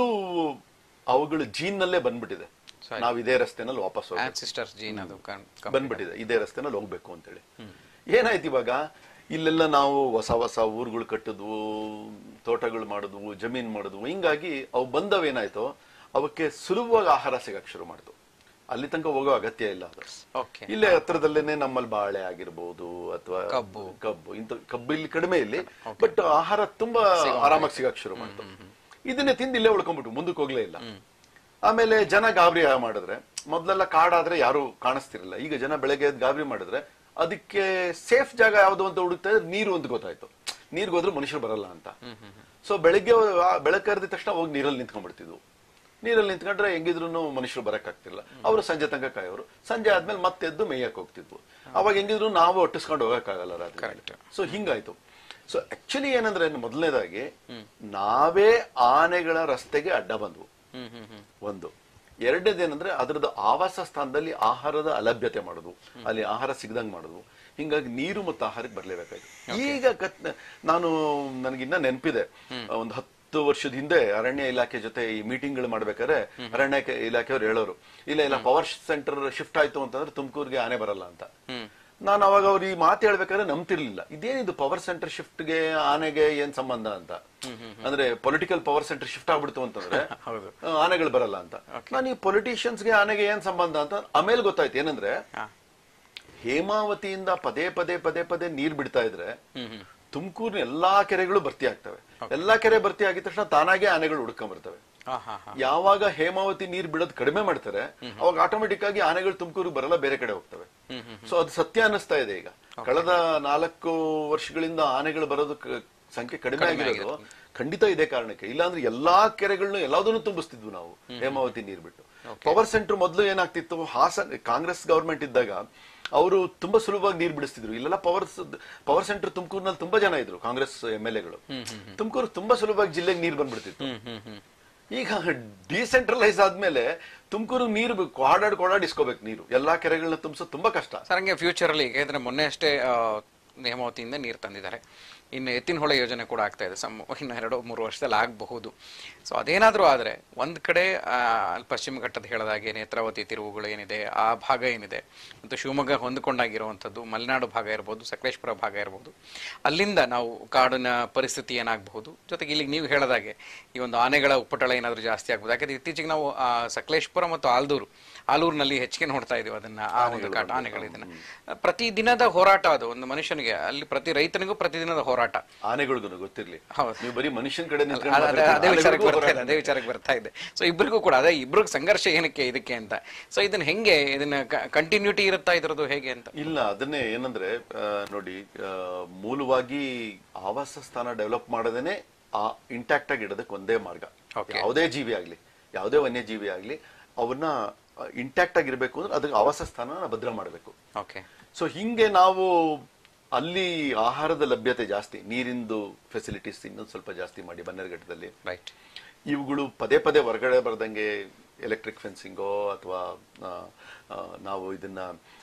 B: ಅವುಗಳ ಜೀನ್ ನಲ್ಲೇ ಬಂದ್ಬಿಟ್ಟಿದೆ
A: ಸರಿ.
B: ನಾವ್ ಇದೇ ರಸ್ತೆನಲ್ಲಿ ವಾಪಸ್ ಹೋಗ್ಬೇಕು
A: ಆನ್ಸಿಸ್ಟರ್ಸ್ ಜೀನ್ ಅದು ಕಣ್- ಕಂ-
B: ಬಂದ್ಬಿಟ್ಟಿದೆ ಇದೇ ರಸ್ತೆನಲ್ಲಿ ಹೋಗ್ಬೇಕು ಅಂತೇಳಿ ಏನಾಯ್ತು ಇವಾಗ ಇಲ್ಲೆಲ್ಲ ನಾವು ಹೊಸ ಹೊಸ ಊರುಗಳು ಕಟ್ಟಿದ್ವು ತೋಟಗಳು ಮಾಡಿದ್ವು ಜಮೀನ್ ಮಾಡಿದ್ವು ಹಿಂಗಾಗಿ ಅವು ಬಂದವೇನಾಯ್ತು ಅವಕ್ಕೆ ಸುಲಭವಾಗಿ ಆಹಾರ ಸಿಗಕ್ ಶುರು ಮಾಡ್ತು ಅಲ್ಲಿ ತನಕ ಹೋಗೋ ಅಗತ್ಯ ಇಲ್ಲ ಅದು
A: ಓಕೆ
B: ಇಲ್ಲೇ ಹತ್ರದಲ್ಲೇನೆ ನಮ್ಮಲ್ಲಿ ಬಾಳೆ ಆಗಿರ್ಬೋದು ಅಥವಾ
A: ಕಬ್ಬು.
B: ಕಬ್ಬು ಇಂಥ ಕಬ್ಬು ಇಲ್ಲಿ ಕಡಿಮೆ ಇಲ್ಲಿ ಬಟ್ ಆಹಾರ ತುಂಬಾ ಆರಾಮಾಗಿ ಸಿಗಕ್ ಶುರು ಮಾಡ್ತು ಇದನ್ನೇ ತಿಂದು ಇಲ್ಲೇ ಉಳ್ಕೊಂಡ್ಬಿಟ್ಟು ಮುಂದಕ್ಕೆ ಹೋಗ್ಲೇ ಇಲ್ಲ ಆಮೇಲೆ ಜನ ಗಾಬರಿ ಮಾಡಿದ್ರೆ ಮೊದ್ಲೆಲ್ಲ ಕಾಡಾದ್ರೆ ಯಾರು ಕಾಣಿಸ್ತಿರಲಿಲ್ಲ ಈಗ ಜನ ಬೆಳಗ್ಗೆ ಎದ್ದು ಗಾಬರಿ ಮಾಡಿದ್ರೆ ಅದಕ್ಕೆ ಸೇಫ್ ಜಾಗ ಯಾವ್ದು ಅಂತ ಹುಡುಕ್ತಾ ಇದ್ರೆ ನೀರು ಅಂತ ಗೊತ್ತಾಯ್ತು ನೀರ್ಗೆ ಹೋದ್ರೆ ಮನುಷ್ಯರು ಬರಲ್ಲ ಅಂತ ಸೊ ಬೆಳಗ್ಗೆ ಬೆಳಗ್ಗೆ ಕರೆದ ತಕ್ಷಣ ಹೋಗಿ ನೀರಲ್ಲಿ ನಿಂತ್ಕೊಂಡ್ಬಿಡ್ತಿದ್ವು ನೀರಲ್ಲಿ ನಿಂತ್ಕೊಂಡ್ರೆ ಹೆಂಗಿದ್ರು ಮನುಷ್ಯರು ಬರಕ್ ಆಗ್ತಿಲ್ಲ ಅವರು ಸಂಜೆ ತನಕ ಕಾಯೋರು ಸಂಜೆ ಆದ್ಮೇಲೆ ಮತ್ತೆ ಎದ್ದು ಮೇಯಕ್ ಹೋಗ್ತಿದ್ವು ಅವಾಗ ಹೆಂಗಿದ್ರು ನಾವು ಒಟ್ಟಿಸ್ಕೊಂಡು ಹೋಗಕ್ಕಾಗಲ್ಲ ರಾತ್ರಿ
A: Correct.
B: ಸೊ ಹಿಂಗಾಯ್ತು ಸೊ ಆಕ್ಚುಲಿ ಏನಂದ್ರೆ ಮೊದಲನೇದಾಗಿ ನಾವೇ ಆನೆಗಳ ರಸ್ತೆಗೆ ಅಡ್ಡ ಬಂದ್ವು
A: ಹ್ಮ್ ಹ್ಮ್ ಹ್ಮ್
B: ಒಂದು ಎರಡನೇದೇನಂದ್ರೆ ಅದರದ್ದು ಆವಾಸ ಸ್ಥಾನದಲ್ಲಿ ಆಹಾರದ ಅಲಭ್ಯತೆ ಮಾಡುದು ಅಲ್ಲಿ ಆಹಾರ ಸಿಗದಂಗ್ ಮಾಡುದು ಹಿಂಗಾಗಿ ನೀರು ಮತ್ತು ಆಹಾರಕ್ಕೆ ಬರ್ಲೇಬೇಕಾಯ್ತು ಈಗ ಕತ್ ನಾನು ನನಗಿನ್ನ ನೆನಪಿದೆ ಒಂದು ಹತ್ತು ವರ್ಷದ ಹಿಂದೆ ಅರಣ್ಯ ಇಲಾಖೆ ಜೊತೆ ಈ ಮೀಟಿಂಗ್ಗಳು ಮಾಡ್ಬೇಕಾದ್ರೆ ಅರಣ್ಯ ಕೆ- ಇಲಾಖೆಯವ್ರು ಹೇಳೋರು ಇಲ್ಲ ಇಲ್ಲ ಪವರ್ ಸೆಂಟರ್ ಶಿಫ್ಟ್ ಆಯ್ತು ಅಂತಂದ್ರೆ ತುಮಕೂರಿಗೆ ಆನೆ ಬರಲ್ಲ ಅಂತ ನಾನು ಅವಾಗ ಅವ್ರು ಈ ಮಾತು ಹೇಳ್ಬೇಕಾದ್ರೆ ನಂಬ್ತಿರ್ಲಿಲ್ಲ ಇದೇನಿದು ಪವರ್ ಸೆಂಟರ್ ಶಿಫ್ಟ್ಗೆ ಆನೆಗೆ ಏನ್ ಸಂಬಂಧ ಅಂತ ಅಂದ್ರೆ ಪೊಲಿಟಿಕಲ್ ಪವರ್ ಸೆಂಟರ್ ಶಿಫ್ಟ್ ಆಗ್ಬಿಡ್ತು ಅಂತಂದ್ರೆ
A: ಹೌದು.
B: ಆ, ಆನೆಗಳು ಬರಲ್ಲ ಅಂತ ನಾನು ಈ ಪೊಲಿಟಿಷಿಯನ್ಸ್ಗೆ ಆನೆಗೆ ಏನ್ ಸಂಬಂಧ ಅಂತ ಆಮೇಲೆ ಗೊತ್ತಾಯ್ತು ಏನಂದ್ರೆ
A: ಹಾ.
B: ಹೇಮಾವತಿಯಿಂದ ಪದೇ ಪದೇ ಪದೇ ಪದೇ ನೀರ್ ಬಿಡ್ತಾ ಇದ್ರೆ ತುಮಕೂರಿನ ಎಲ್ಲಾ ಕೆರೆಗಳು ಭರ್ತಿ ಆಗ್ತವೆ ಎಲ್ಲಾ ಕೆರೆ ಭರ್ತಿ ಆಗಿದ ತಕ್ಷಣ ತಾನಾಗೆ ಆನೆಗಳು ಹುಡ್ಕೊಂಡ್ ಬರ್ತವೆ
A: ಹಾ ಹಾ ಹಾ
B: ಯಾವಾಗ ಹೇಮಾವತಿ ನೀರ್ ಬಿಡೋದ್ ಕಡಿಮೆ ಮಾಡ್ತಾರೆ ಅವಾಗ ಆಟೋಮೆಟಿಕ್ ಆಗಿ ಆನೆಗಳು ತುಮಕೂರಿಗೆ ಬರಲ್ಲ ಬೇರೆ ಕಡೆ ಹೋಗ್ತವೆ ಸೊ ಅದು ಸತ್ಯ ಅನ್ನಿಸ್ತಾ ಇದೆ ಈಗ ಕಳೆದ ನಾಲ್ಕು ವರ್ಷಗಳಿಂದ ಆನೆಗಳು ಬರೋದು ಕ- ಸಂಖ್ಯೆ ಕಡಿಮೆ ಆಗಿರೋದು ಖಂಡಿತ ಇದೇ ಕಾರಣಕ್ಕೆ ಇಲ್ಲಾಂದ್ರೆ ಎಲ್ಲಾ ಕೆರೆಗಳನ್ನು ಎಲ್ಲದನ್ನು ತುಂಬಿಸ್ತಿದ್ವು ನಾವು ಹೇಮಾವತಿ ನೀರ್ ಬಿಟ್ಟು ಪವರ್ ಸೆಂಟರ್ ಮೊದಲು ಏನಾಗ್ತಿತ್ತು ಹಾಸನ್ ಕಾಂಗ್ರೆಸ್ ಗವರ್ಮೆಂಟ್ ಇದ್ದಾಗ ಅವರು ತುಂಬಾ ಸುಲಭವಾಗಿ ನೀರ್ ಬಿಡಿಸ್ತಿದ್ರು ಇಲ್ಲೆಲ್ಲ ಪವರ್ ಪವರ್ ಸೆಂಟರ್ ತುಮಕೂರಿನಲ್ಲಿ ತುಂಬಾ ಜನ ಇದ್ರು ಕಾಂಗ್ರೆಸ್ ಎಂ ಎಲ್ ಎಗಳು ತುಮಕೂರು ತುಂಬಾ ಸುಲಭವಾಗಿ ಜಿಲ್ಲೆಗೆ ನೀರ್ ಬಂದ್ಬಿಡ್ತಿತ್ತು
A: ಹ್ಮ್ ಹ್ಮ್ ಹ್ಮ್
B: ಈಗ ಡಿಸೆಂಟ್ರಲೈಸ್ ಆದ್ಮೇಲೆ ತುಮಕೂರು ನೀರು ಕೊಡಾಡ್ ಕೊಡಾಡ್ ಇಸ್ಕೋಬೇಕು ನೀರು ಎಲ್ಲಾ ಕೆರೆಗಳನ್ನ ತುಂಬಿಸೋದು ತುಂಬಾ ಕಷ್ಟ
A: ಸರ್ ಹಂಗೆ ಫ್ಯೂಚರ್ ಅಲ್ಲಿ ಯಾಕಂದ್ರೆ ಮೊನ್ನೆ ಅಷ್ಟೇ ಆ, ನೇಮಾವತಿಯಿಂದ ನೀರು ತಂದಿದ್ದಾರೆ ಇನ್ನು ಎತ್ತಿನ ಹೊಳೆ ಯೋಜನೆ ಕೂಡ ಆಗ್ತಾ ಇದೆ ಸಮ್ ಇನ್ನು ಎರಡು ಮೂರು ವರ್ಷದಲ್ಲಿ ಆಗಬಹುದು ಸೊ ಅದೇನಾದರೂ ಆದರೆ ಒಂದು ಕಡೆ ಆ, ಅಲ್ಲಿ ಪಶ್ಚಿಮ ಘಟ್ಟದ ಹೇಳದಾಗೆ ನೇತ್ರಾವತಿ ತಿರುವುಗಳು ಏನಿದೆ ಆ ಭಾಗ ಏನಿದೆ ಮತ್ತು ಶಿವಮೊಗ್ಗ ಹೊಂದಿಕೊಂಡಾಗಿರುವಂಥದ್ದು ಮಲೆನಾಡು ಭಾಗ ಇರ್ಬೋದು ಸಕಲೇಶ್ಪುರ ಭಾಗ ಇರ್ಬೋದು ಅಲ್ಲಿಂದ ನಾವು ಕಾಡಿನ ಪರಿಸ್ಥಿತಿ ಏನಾಗಬಹುದು ಜೊತೆಗೆ ಇಲ್ಲಿಗೆ ನೀವು ಹೇಳದಾಗೆ ಈ ಒಂದು ಆನೆಗಳ ಉಪ್ಪಟಳ ಏನಾದರೂ ಜಾಸ್ತಿ ಆಗ್ಬೋದು ಯಾಕಂದ್ರೆ ಇತ್ತೀಚೆಗೆ ನಾವು ಆ, ಸಕಲೇಶ್ಪುರ ಮತ್ತು ಆಲ್ದೂರು ಆಲೂರಿನಲ್ಲಿ ಹೆಚ್ಚಿಗೆ ನೋಡ್ತಾ ಇದೀವಿ ಅದನ್ನ ಆ ಒಂದು ಕಾಟ ಆನೆಗಳು ಇದನ್ನ ಪ್ರತಿ ದಿನದ ಹೋರಾಟ ಅದು ಒಂದು ಮನುಷ್ಯನಿಗೆ ಅಲ್ಲಿ ಪ್ರತಿ ರೈತನಿಗೂ ಪ್ರತಿದಿನದ ಹೋರಾಟ ಹೋರಾಟ
B: ಆನೆಗಳಿಗೂ ಗೊತ್ತಿರ್ಲಿ
A: ಹೌದು.
B: ನೀವು ಬರೀ ಮನುಷ್ಯನ ಕಡೆ
A: ಅಲ್ಲ,
B: ನಿಂತ್ಕೊಂಡು
A: ಅದೇ- ಅದೇ
B: ಮಾತಾಡ್ತೀರಿ,
A: ವಿಚಾರಕ್ಕೆ
B: ಆನೆಗಳಿಗೂ
A: ಬರ್ತಾ ಇದೆ
B: ಹೋರಾಟ
A: ಅದೇ ವಿಚಾರಕ್ಕೆ ಬರ್ತಾ ಇದೆ ಸೊ ಇಬ್ರಿಗೂ ಕೂಡ ಅದೇ ಇಬ್ರಿಗೆ ಸಂಘರ್ಷ ಏನಕ್ಕೆ ಇದಕ್ಕೆ ಅಂತ ಸೊ ಇದನ್ನ ಹೆಂಗೆ ಇದನ್ನ ಕಂಟಿನ್ಯೂಟಿ ಇರುತ್ತಾ ಇದ್ರದ್ದು ಹೇಗೆ ಅಂತ
B: ಇಲ್ಲ ಅದನ್ನೇ ಏನಂದ್ರೆ ಆ, ನೋಡಿ ಆ, ಮೂಲವಾಗಿ ಆವಾಸ ಸ್ಥಾನ ಡೆವಲಪ್ ಮಾಡೋದೇನೆ ಆ ಇಂಟ್ಯಾಕ್ಟ್ ಆಗಿ ಇಡೋದಕ್ಕೆ ಒಂದೇ ಮಾರ್ಗ
A: Okay.
B: ಯಾವುದೇ ಜೀವಿ ಆಗ್ಲಿ ಯಾವುದೇ ವನ್ಯಜೀವಿ ಆಗ್ಲಿ ಅವನ್ನ ಇಂಟ್ಯಾಕ್ಟ್ ಆಗಿರ್ಬೇಕು ಅಂದ್ರೆ ಅದಕ್ಕೆ ಆವಾಸ ಸ್ಥಾನ ಭದ್ರ ಮಾಡಬೇಕು
A: ಓಕೆ
B: ಸೊ ಹಿಂಗೆ ನಾವು ಅಲ್ಲಿ ಆಹಾರದ ಲಭ್ಯತೆ ಜಾಸ್ತಿ ನೀರಿಂದು ಫೆಸಿಲಿಟೀಸ್ ಇನ್ನೊಂದು ಸ್ವಲ್ಪ ಜಾಸ್ತಿ ಮಾಡಿ ಬನ್ನೇರುಘಟ್ಟದಲ್ಲಿ
A: ರೈಟ್
B: ಇವುಗಳು ಪದೇ ಪದೇ ಹೊರಗಡೆ ಬರ್ದಂಗೆ ಎಲೆಕ್ಟ್ರಿಕ್ ಫೆನ್ಸಿಂಗೋ ಅಥವಾ ನಾವು ಇದನ್ನ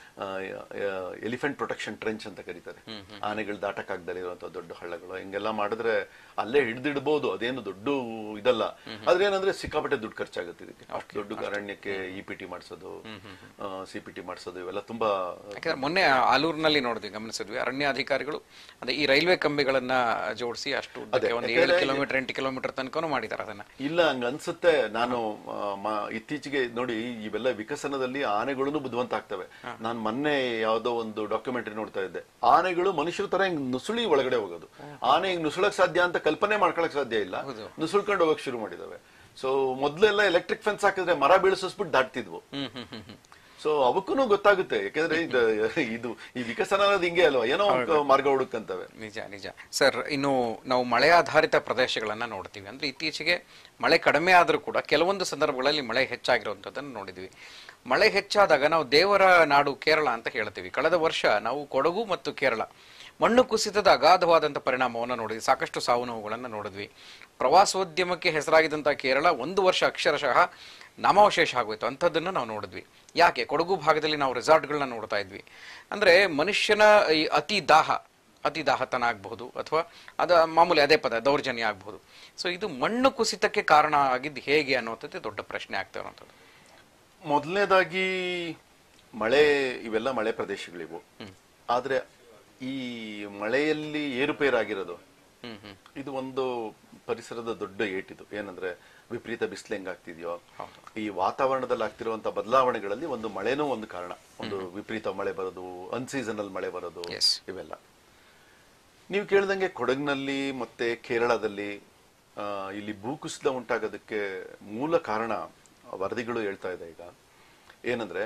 B: ಎಲಿಫೆಂಟ್ ಪ್ರೊಟೆಕ್ಷನ್ ಟ್ರೆಂಚ್ ಅಂತ ಕರೀತಾರೆ ಆನೆಗಳು ದಾಟಕ್ಕಾಗ್ದಲೇ ಇರುವಂತ ದೊಡ್ಡ ಹಳ್ಳಗಳು ಹಿಂಗೆಲ್ಲ ಮಾಡಿದ್ರೆ ಅಲ್ಲೇ ಹಿಡಿದಿಡ್ಬೋದು ಅದೇನು ದೊಡ್ಡ ಇದಲ್ಲ ಆದ್ರೆ ಏನಂದ್ರೆ ಸಿಕ್ಕಾಪಟ್ಟೆ ದುಡ್ಡು ಖರ್ಚಾಗುತ್ತೆ ಇದಕ್ಕೆ ಅಷ್ಟು ದೊಡ್ಡ ಅರಣ್ಯಕ್ಕೆ ಇ ಪಿ ಟಿ ಮಾಡಿಸೋದು ಸಿ ಪಿ ಟಿ ಮಾಡಿಸೋದು ಇವೆಲ್ಲ ತುಂಬಾ
A: ಯಾಕಂದ್ರೆ ಮೊನ್ನೆ ಆಲೂರಿನಲ್ಲಿ ನೋಡಿದ್ವಿ ಗಮನಿಸಿದ್ವಿ ಅರಣ್ಯ ಅಧಿಕಾರಿಗಳು ಅದೇ ಈ ರೈಲ್ವೆ ಕಂಬಿಗಳನ್ನ ಜೋಡಿಸಿ ಅಷ್ಟು ಉದ್ದಕ್ಕೆ ಒಂದು ಏಳು
B: ಯಾಕಂದ್ರೆ
A: ಕಿಲೋಮೀಟರ್ ಎಂಟು ಕಿಲೋಮೀಟರ್ ತನಕನೂ ಮಾಡಿದ್ದಾರೆ ಅದನ್ನ
B: ಇಲ್ಲ ಹಂಗ ಅನ್ಸುತ್ತೆ ನಾನು ಆ, ಮ- ಇತ್ತೀಚೆಗೆ ನೋಡಿ ಇವೆಲ್ಲ ವಿಕಸನದಲ್ಲಿ ಆನೆಗಳು ಬುದ್ಧಿವಂತ ಆಗ್ತವೆ ನಾನು ಮೊನ್ನೆ ಯಾವ್ದೋ ಒಂದು ಡಾಕ್ಯುಮೆಂಟರಿ ನೋಡ್ತಾ ಇದ್ದೆ ಆನೆಗಳು ಮನುಷ್ಯರ ತರ ಹಿಂಗ್ ನುಸುಳಿ ಒಳಗಡೆ ಹೋಗೋದು ಆನೆ ಹಿಂಗ್ ನುಸುಳಕ್ ಸಾಧ್ಯ ಅಂತ ಕಲ್ಪನೆ ಮಾಡ್ಕೊಳಕ್ ಸಾಧ್ಯ ಇಲ್ಲ ನುಸುಳ್ಕೊಂಡು ಹೋಗಕ್ ಶುರು ಮಾಡಿದಾವೆ ಸೊ ಮೊದ್ಲೆಲ್ಲ ಎಲೆಕ್ಟ್ರಿಕ್ ಫೆನ್ಸ್ ಹಾಕಿದ್ರೆ ಮರ ಬೀಳಿಸ್ಬಿಟ್ಟು ದಾಟ್ತಿದ್ವು
A: ಹ್ಮ್ ಹ್ಮ್ ಹ್ಮ್ ಹ್ಮ್
B: ಸೊ ಅವಕ್ಕೂ ಗೊತ್ತಾಗುತ್ತೆ ಯಾಕಂದ್ರೆ ಇದು ಇದು ಈ ವಿಕಸನ ಅನ್ನೋದು ಹಿಂಗೆ ಅಲ್ವಾ ಏನೋ ಒಂದ್ ಮಾರ್ಗ ಹುಡುಕಂತವೆ
A: ನಿಜ ನಿಜ ಸರ್ ಇನ್ನು ನಾವು ಮಳೆ ಆಧಾರಿತ ಪ್ರದೇಶಗಳನ್ನ ನೋಡ್ತೀವಿ ಅಂದ್ರೆ ಇತ್ತೀಚೆಗೆ ಮಳೆ ಕಡಿಮೆ ಆದರೂ ಕೂಡ ಕೆಲವೊಂದು ಸಂದರ್ಭಗಳಲ್ಲಿ ಮಳೆ ಹೆಚ್ಚಾಗಿರುವಂಥದ್ದನ್ನು ನೋಡಿದ್ವಿ ಮಳೆ ಹೆಚ್ಚಾದಾಗ ನಾವು ದೇವರ ನಾಡು ಕೇರಳ ಅಂತ ಹೇಳ್ತೀವಿ ಕಳೆದ ವರ್ಷ ನಾವು ಕೊಡಗು ಮತ್ತು ಕೇರಳ ಮಣ್ಣು ಕುಸಿತದ ಅಗಾಧವಾದಂಥ ಪರಿಣಾಮವನ್ನು ನೋಡಿದ್ವಿ ಸಾಕಷ್ಟು ಸಾವು ನೋವುಗಳನ್ನು ನೋಡಿದ್ವಿ ಪ್ರವಾಸೋದ್ಯಮಕ್ಕೆ ಹೆಸರಾಗಿದ್ದಂಥ ಕೇರಳ ಒಂದು ವರ್ಷ ಅಕ್ಷರಶಃ ನಾಮಾವಶೇಷ ಆಗೋಯ್ತು ಅಂಥದ್ದನ್ನು ನಾವು ನೋಡಿದ್ವಿ ಯಾಕೆ ಕೊಡಗು ಭಾಗದಲ್ಲಿ ನಾವು ರೆಸಾರ್ಟ್ಗಳನ್ನ ನೋಡ್ತಾ ಇದ್ವಿ ಅಂದ್ರೆ ಮನುಷ್ಯನ ಈ ಅತಿ ದಾಹ ಅತಿ ದಾಹತನ ಆಗಬಹುದು ಅಥವಾ ಅದ ಮಾಮೂಲಿ ಅದೇ ಪದ ದೌರ್ಜನ್ಯ ಆಗಬಹುದು ಸೊ ಇದು ಮಣ್ಣು ಕುಸಿತಕ್ಕೆ ಕಾರಣ ಆಗಿದ್ದು ಹೇಗೆ ಅನ್ನುವಂಥದ್ದು ದೊಡ್ಡ ಪ್ರಶ್ನೆ ಆಗ್ತಾ ಇರುವಂಥದ್ದು
B: ಮೊದಲನೇದಾಗಿ ಮಳೆ ಇವೆಲ್ಲ ಮಳೆ ಪ್ರದೇಶಗಳಿವು ಆದ್ರೆ ಈ ಮಳೆಯಲ್ಲಿ ಏರುಪೇರಾಗಿರೋದು
A: ಹ್ಮ್ ಹ್ಮ್
B: ಇದು ಒಂದು ಪರಿಸರದ ದೊಡ್ಡ ಏಟಿದು ಏನಂದ್ರೆ ವಿಪರೀತ ಬಿಸಿಲು ಹೆಂಗಾಗ್ತಿದ್ಯೋ ಈ ವಾತಾವರಣದಲ್ಲಿ ಆಗ್ತಿರುವಂತ ಬದಲಾವಣೆಗಳಲ್ಲಿ ಒಂದು ಮಳೆನೂ ಒಂದು ಕಾರಣ ಒಂದು ವಿಪರೀತ ಮಳೆ ಬರೋದು ಅನ್ಸೀಸನಲ್ ಮಳೆ ಬರೋದು
A: Yes.
B: ಇವೆಲ್ಲ ನೀವು ಕೇಳ್ದಂಗೆ ಕೊಡಗಿನಲ್ಲಿ ಮತ್ತೆ ಕೇರಳದಲ್ಲಿ ಆ, ಇಲ್ಲಿ ಭೂಕುಸಿತ ಉಂಟಾಗೋದಕ್ಕೆ ಮೂಲ ಕಾರಣ ವರದಿಗಳು ಹೇಳ್ತಾ ಇದೆ ಈಗ ಏನಂದ್ರೆ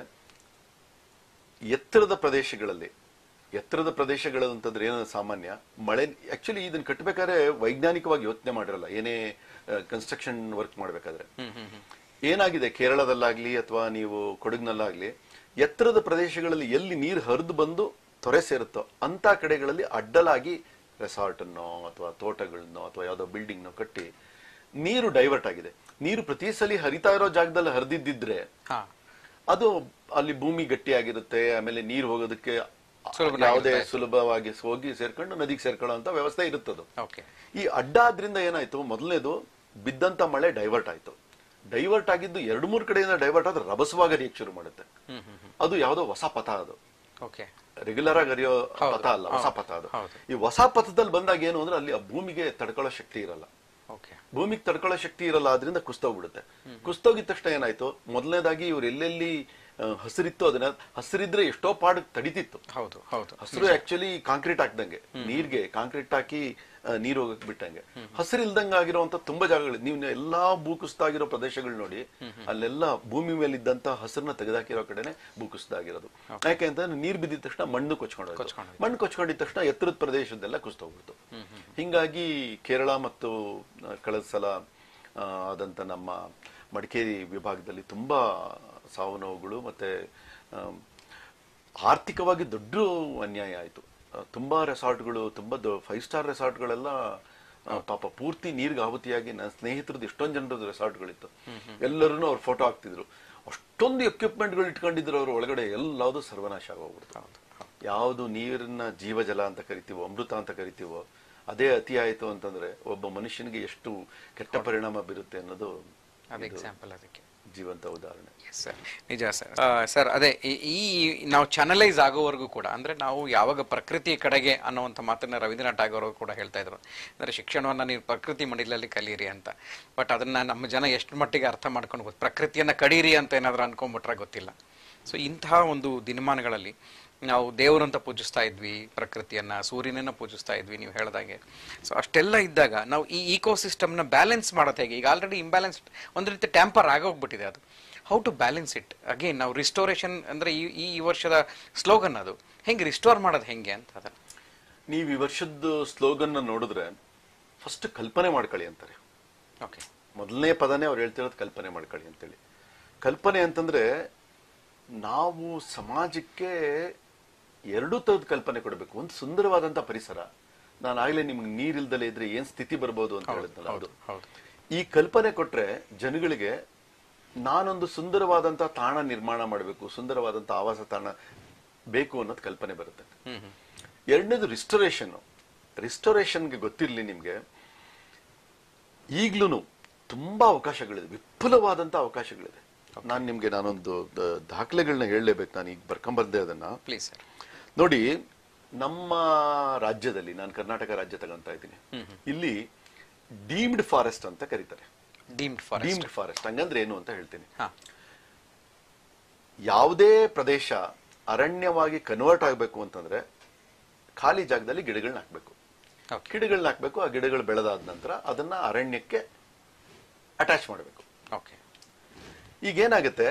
B: ಎತ್ತರದ ಪ್ರದೇಶಗಳಲ್ಲಿ ಎತ್ತರದ ಪ್ರದೇಶಗಳು ಅಂತಂದ್ರೆ ಏನೋ ಸಾಮಾನ್ಯ ಮಳೆ ಆಕ್ಚುಲಿ ಇದನ್ನ ಕಟ್ಟಬೇಕಾದ್ರೆ ವೈಜ್ಞಾನಿಕವಾಗಿ ಯೋಚನೆ ಮಾಡಿರಲ್ಲ ಏನೇ ಕನ್ಸ್ಟ್ರಕ್ಷನ್ ವರ್ಕ್ ಮಾಡ್ಬೇಕಾದ್ರೆ ಏನಾಗಿದೆ ಕೇರಳದಲ್ಲಾಗ್ಲಿ ಅಥವಾ ನೀವು ಕೊಡಗಿನಲ್ಲಾಗ್ಲಿ ಎತ್ತರದ ಪ್ರದೇಶಗಳಲ್ಲಿ ಎಲ್ಲಿ ನೀರು ಹರಿದು ಬಂದು ತೊರೆ ಸೇರುತ್ತೋ ಅಂತ ಕಡೆಗಳಲ್ಲಿ ಅಡ್ಡಲಾಗಿ ರೆಸಾರ್ಟ್ ಅನ್ನೋ ಅಥವಾ ತೋಟಗಳನ್ನೋ ಅಥವಾ ಯಾವ್ದೋ ಬಿಲ್ಡಿಂಗ್ ನೋ ಕಟ್ಟಿ ನೀರು ಡೈವರ್ಟ್ ಆಗಿದೆ ನೀರು ಪ್ರತಿ ಸಲ ಹರಿತಾ ಇರೋ ಜಾಗದಲ್ಲಿ ಹರಿದಿದ್ದಿದ್ರೆ
A: ಹಾ
B: ಅದು ಅಲ್ಲಿ ಭೂಮಿ ಗಟ್ಟಿಯಾಗಿರುತ್ತೆ ಆಮೇಲೆ ನೀರು ಹೋಗೋದಕ್ಕೆ
A: ಸುಲಭವಾಗಿ
B: ಯಾವುದೇ ಸುಲಭವಾಗಿ ಹೋಗಿ ಸೇರ್ಕೊಂಡು ನದಿಗೆ ಸೇರ್ಕೊಳ್ಳೋ ವ್ಯವಸ್ಥೆ ಇರುತ್ತದು
A: ಓಕೆ
B: ಈ ಅಡ್ಡ ಆದ್ರಿಂದ ಏನಾಯ್ತು ಮೊದಲನೇದು ಬಿದ್ದಂತ ಮಳೆ ಡೈವರ್ಟ್ ಆಯ್ತು ಡೈವರ್ಟ್ ಆಗಿದ್ದು ಎರಡು ಮೂರು ಕಡೆಯಿಂದ ಡೈವರ್ಟ್ ಆದ್ರೆ ರಭಸವಾಗಿ ಹರಿಯಕ್ ಶುರು ಮಾಡುತ್ತೆ
A: ಹ್ಮ್ ಹ್ಮ್ ಹ್ಮ್
B: ಅದು ಯಾವುದೋ ಹೊಸ ಪಥ ಅದು
A: ಓಕೆ
B: ರೆಗ್ಯುಲರ್ ಆಗಿ ಹರಿಯೋ ಪಥ ಅಲ್ಲ ಹೊಸ ಪಥ ಅದು
A: ಹೌದು.
B: ಈ ಹೊಸ ಪಥದಲ್ಲಿ ಬಂದಾಗ ಏನು ಅಂದ್ರೆ ಅಲ್ಲಿ ಆ ಭೂಮಿಗೆ ತಡ್ಕೊಳ್ಳೋ ಶಕ್ತಿ ಇರಲ್ಲ
A: ಓಕೆ
B: ಭೂಮಿಗೆ ತಡ್ಕೊಳ್ಳೋ ಶಕ್ತಿ ಇರಲ್ಲ ಆದ್ರಿಂದ ಕುಸ್ತೋಗ್ಬಿಡುತ್ತೆ ಕುಸ್ತೋಗಿದ ತಕ್ಷಣ ಏನಾಯ್ತು ಮೊದಲನೇದಾಗಿ ಇವ್ರು ಎಲ್ಲೆಲ್ಲಿ ಆ, ಹಸಿರಿತ್ತು ಅದನ್ನ ಹಸಿರಿದ್ರೆ ಎಷ್ಟೋ ಪಾಡ್ ತಡಿತಿತ್ತು
A: ಹೌದು ಹೌದು
B: ಹಸಿರು ಆಕ್ಚುಲಿ ಕಾಂಕ್ರೀಟ್ ಹಾಕ್ದಂಗೆ ನೀರ್ಗೆ ಕಾಂಕ್ರೀಟ್ ಹಾಕಿ ಆ, ನೀರ್ ಹೋಗಕ್ ಬಿಟ್ಟಂಗೆ ಹಸಿರು ಇಲ್ದಂಗ ಆಗಿರುವಂತ ತುಂಬಾ ಜಾಗಗಳು ನೀವು ಎಲ್ಲಾ ಭೂಕುಸಿತ ಆಗಿರೋ ಪ್ರದೇಶಗಳು ನೋಡಿ ಅಲ್ಲೆಲ್ಲ ಭೂಮಿ ಮೇಲೆ ಇದ್ದಂತ ಹಸಿರನ್ನ ತೆಗೆದಾಕಿರೋ ಕಡೆನೆ ಭೂಕುಸಿತ ಆಗಿರೋದು ಯಾಕೆ ಅಂತಂದ್ರೆ ನೀರ್ ಬಿದ್ದಿದ ತಕ್ಷಣ ಮಣ್ಣು ಕೊಚ್ಕೊಂಡು ಮಣ್ಣು ಕೊಚ್ಕೊಂಡಿದ ತಕ್ಷಣ ಎತ್ತರದ ಪ್ರದೇಶದೆಲ್ಲ ಕುಸಿತೋಗ್ಬಿಡ್ತು ಹಿಂಗಾಗಿ ಕೇರಳ ಮತ್ತು ಆ, ಕಳೆದ ಸಲ ಆ, ಆದಂತ ನಮ್ಮ ಮಡಿಕೇರಿ ವಿಭಾಗದಲ್ಲಿ ತುಂಬಾ ಸಾವು ನೋವುಗಳು ಮತ್ತೆ ಆಮ್, ಆರ್ಥಿಕವಾಗಿ ದೊಡ್ಡ ಅನ್ಯಾಯ ಆಯಿತು ತುಂಬಾ ರೆಸಾರ್ಟ್ಗಳು ತುಂಬಾ ಫೈವ್ ಸ್ಟಾರ್ ರೆಸಾರ್ಟ್ಗಳೆಲ್ಲ ಆ, ಪಾಪ ಪೂರ್ತಿ ನೀರ್ಗೆ ಆಹುತಿಯಾಗಿ ನನ್ನ ಸ್ನೇಹಿತರದ್ದು ಎಷ್ಟೊಂದು ಜನರದ್ದು ರೆಸಾರ್ಟ್ಗಳಿತ್ತು ಎಲ್ಲರೂ ಅವ್ರ ಫೋಟೋ ಹಾಕ್ತಿದ್ರು ಅಷ್ಟೊಂದು ಎಕ್ವಿಪ್ಮೆಂಟ್ಗಳು ಇಟ್ಕೊಂಡಿದ್ರು ಅವ್ರ ಒಳಗಡೆ ಎಲ್ಲಾವುದು ಸರ್ವನಾಶ ಆಗೋಗ್ಬಿಡ್ತು ಯಾವುದು ನೀರನ್ನ ಜೀವಜಲ ಅಂತ ಕರಿತೀವೋ ಅಮೃತ ಅಂತ ಕರಿತೀವೋ ಅದೇ ಅತಿ ಆಯಿತು ಅಂತಂದ್ರೆ ಒಬ್ಬ ಮನುಷ್ಯನಿಗೆ ಎಷ್ಟು ಕೆಟ್ಟ ಪರಿಣಾಮ ಬೀರುತ್ತೆ ಅನ್ನೋದು
A: ಅದು ಎಕ್ಸಾಂಪಲ್ ಅದಕ್ಕೆ
B: ಜೀವಂತ ಉದಾಹರಣೆ
A: ಸರ್ ನಿಜ ಸರ್ ಸರ್ ಅದೇ ಈ- ಈ ನಾವು ಚಾನಲೈಸ್ ಆಗೋವರೆಗೂ ಕೂಡ ಅಂದ್ರೆ ನಾವು ಯಾವಾಗ ಪ್ರಕೃತಿ ಕಡೆಗೆ ಅನ್ನುವಂಥ ಮಾತನ್ನ ರವೀಂದ್ರನಾಥ್ ಟಾಗೋರ್ ಅವರು ಕೂಡ ಹೇಳ್ತಾ ಇದ್ರು ಅಂದ್ರೆ ಶಿಕ್ಷಣವನ್ನ ನೀವು ಪ್ರಕೃತಿ ಮಡಿಲಲ್ಲಿ ಕಲೀರಿ ಅಂತ ಬಟ್ ಅದನ್ನ ನಮ್ಮ ಜನ ಎಷ್ಟು ಮಟ್ಟಿಗೆ ಅರ್ಥ ಮಾಡ್ಕೊಂಡು ಗೊತ್ತು ಪ್ರಕೃತಿಯನ್ನ ಕಡೀರಿ ಅಂತ ಏನಾದ್ರು ಅನ್ಕೊಂಡ್ಬಿಟ್ರೆ ಗೊತ್ತಿಲ್ಲ ಸೊ ಇಂತಹ ಒಂದು ದಿನಮಾನಗಳಲ್ಲಿ ನಾವು ದೇವರಂತ ಪೂಜಿಸ್ತಾ ಇದ್ವಿ ಪ್ರಕೃತಿಯನ್ನ ಸೂರ್ಯನನ್ನ ಪೂಜಿಸ್ತಾ ಇದ್ವಿ ನೀವು ಹೇಳ್ದಾಗೆ ಸೊ ಅಷ್ಟೆಲ್ಲ ಇದ್ದಾಗ ನಾವು ಈ ಇಕೋ ಸಿಸ್ಟಮ್ನ ಬ್ಯಾಲೆನ್ಸ್ ಮಾಡೋದು ಹೇಗೆ ಈಗ ಆಲ್ರೆಡಿ ಇಂಬ್ಯಾಲೆನ್ಸ್ ಒಂದು ರೀತಿ ಟ್ಯಾಂಪರ್ ಆಗೋಗ್ಬಿಟ್ಟಿದೆ ಅದು how to balance it again ನಾವು ರಿಸ್ಟೋರೇಷನ್ ಅಂದರೆ ಈ ಈ ಈ ವರ್ಷದ ಸ್ಲೋಗನ್ ಅದು ಹೆಂಗೆ ರಿಸ್ಟೋರ್ ಮಾಡೋದು ಹೆಂಗೆ ಅಂತ ಅದನ್ನು
B: ನೀವು ಈ ವರ್ಷದ ಸ್ಲೋಗನ್ ನೋಡಿದ್ರೆ ಫಸ್ಟ್ ಕಲ್ಪನೆ ಮಾಡ್ಕೊಳ್ಳಿ ಅಂತಾರೆ
A: ಓಕೆ
B: ಮೊದಲನೇ ಪದನೇ ಅವ್ರು ಹೇಳ್ತಿರೋದು ಕಲ್ಪನೆ ಮಾಡ್ಕೊಳ್ಳಿ ಅಂತೇಳಿ ಕಲ್ಪನೆ ಅಂತಂದ್ರೆ ನಾವು ಸಮಾಜಕ್ಕೆ ಎರಡೂ ತರದ ಕಲ್ಪನೆ ಕೊಡಬೇಕು ಒಂದು ಸುಂದರವಾದಂತ ಪರಿಸರ ನಾನು ಆಗ್ಲೇ ನಿಮ್ಗೆ ನೀರಿಲ್ದಲೇ ಇದ್ರೆ ಏನ್ ಸ್ಥಿತಿ ಬರ್ಬೋದು ಅಂತ ಹೇಳಿದ್ನಲ್ಲ ಅದು
A: ಹೌದು
B: ಈ ಕಲ್ಪನೆ ಕೊಟ್ರೆ ಜನಗಳಿಗೆ ನಾನೊಂದು ಸುಂದರವಾದಂತ ತಾಣ ನಿರ್ಮಾಣ ಮಾಡಬೇಕು ಸುಂದರವಾದಂತ ಆವಾಸ ತಾಣ ಬೇಕು ಅನ್ನೋದು ಕಲ್ಪನೆ ಬರುತ್ತೆ
A: ಹ್ಮ್ ಹ್ಮ್
B: ಎರಡನೇದು ರಿಸ್ಟೋರೇಷನ್ ರಿಸ್ಟೋರೇಷನ್ಗೆ ಗೊತ್ತಿರಲಿ ನಿಮ್ಗೆ ಈಗ್ಲೂ ತುಂಬಾ ಅವಕಾಶಗಳಿದೆ ವಿಪುಲವಾದಂತ ಅವಕಾಶಗಳಿದೆ ನಾನು ನಿಮ್ಗೆ ನಾನೊಂದು ದ- ದಾಖಲೆಗಳನ್ನ ಹೇಳಲೇಬೇಕು ನಾನು ಈಗ ಬರ್ಕೊಂಬರ್ದೆ ಅದನ್ನ
A: ಪ್ಲೀಸ್ ಸರ್
B: ನೋಡಿ ನಮ್ಮ ರಾಜ್ಯದಲ್ಲಿ ನಾನು ಕರ್ನಾಟಕ ರಾಜ್ಯ ತಗೊಂತಾ ಇದ್ದೀನಿ ಇಲ್ಲಿ ಡೀಮ್ಡ್ ಫಾರೆಸ್ಟ್ ಅಂತ ಕರೀತಾರೆ
A: ಡೀಮ್ಡ್ ಫಾರೆಸ್ಟ್
B: ಡೀಮ್ಡ್ ಫಾರೆಸ್ಟ್ ಹಂಗಂದ್ರೆ ಏನು ಅಂತ ಹೇಳ್ತೀನಿ
A: ಹಾ
B: ಯಾವುದೇ ಪ್ರದೇಶ ಅರಣ್ಯವಾಗಿ ಕನ್ವರ್ಟ್ ಆಗಬೇಕು ಅಂತಂದ್ರೆ ಖಾಲಿ ಜಾಗದಲ್ಲಿ ಗಿಡಗಳನ್ನ ಹಾಕ್ಬೇಕು
A: ಓಕೆ
B: ಗಿಡಗಳನ್ನ ಹಾಕ್ಬೇಕು ಆ ಗಿಡಗಳು ಬೆಳೆದಾದ ನಂತರ ಅದನ್ನ ಅರಣ್ಯಕ್ಕೆ ಅಟ್ಯಾಚ್ ಮಾಡಬೇಕು
A: ಓಕೆ
B: ಈಗ ಏನಾಗುತ್ತೆ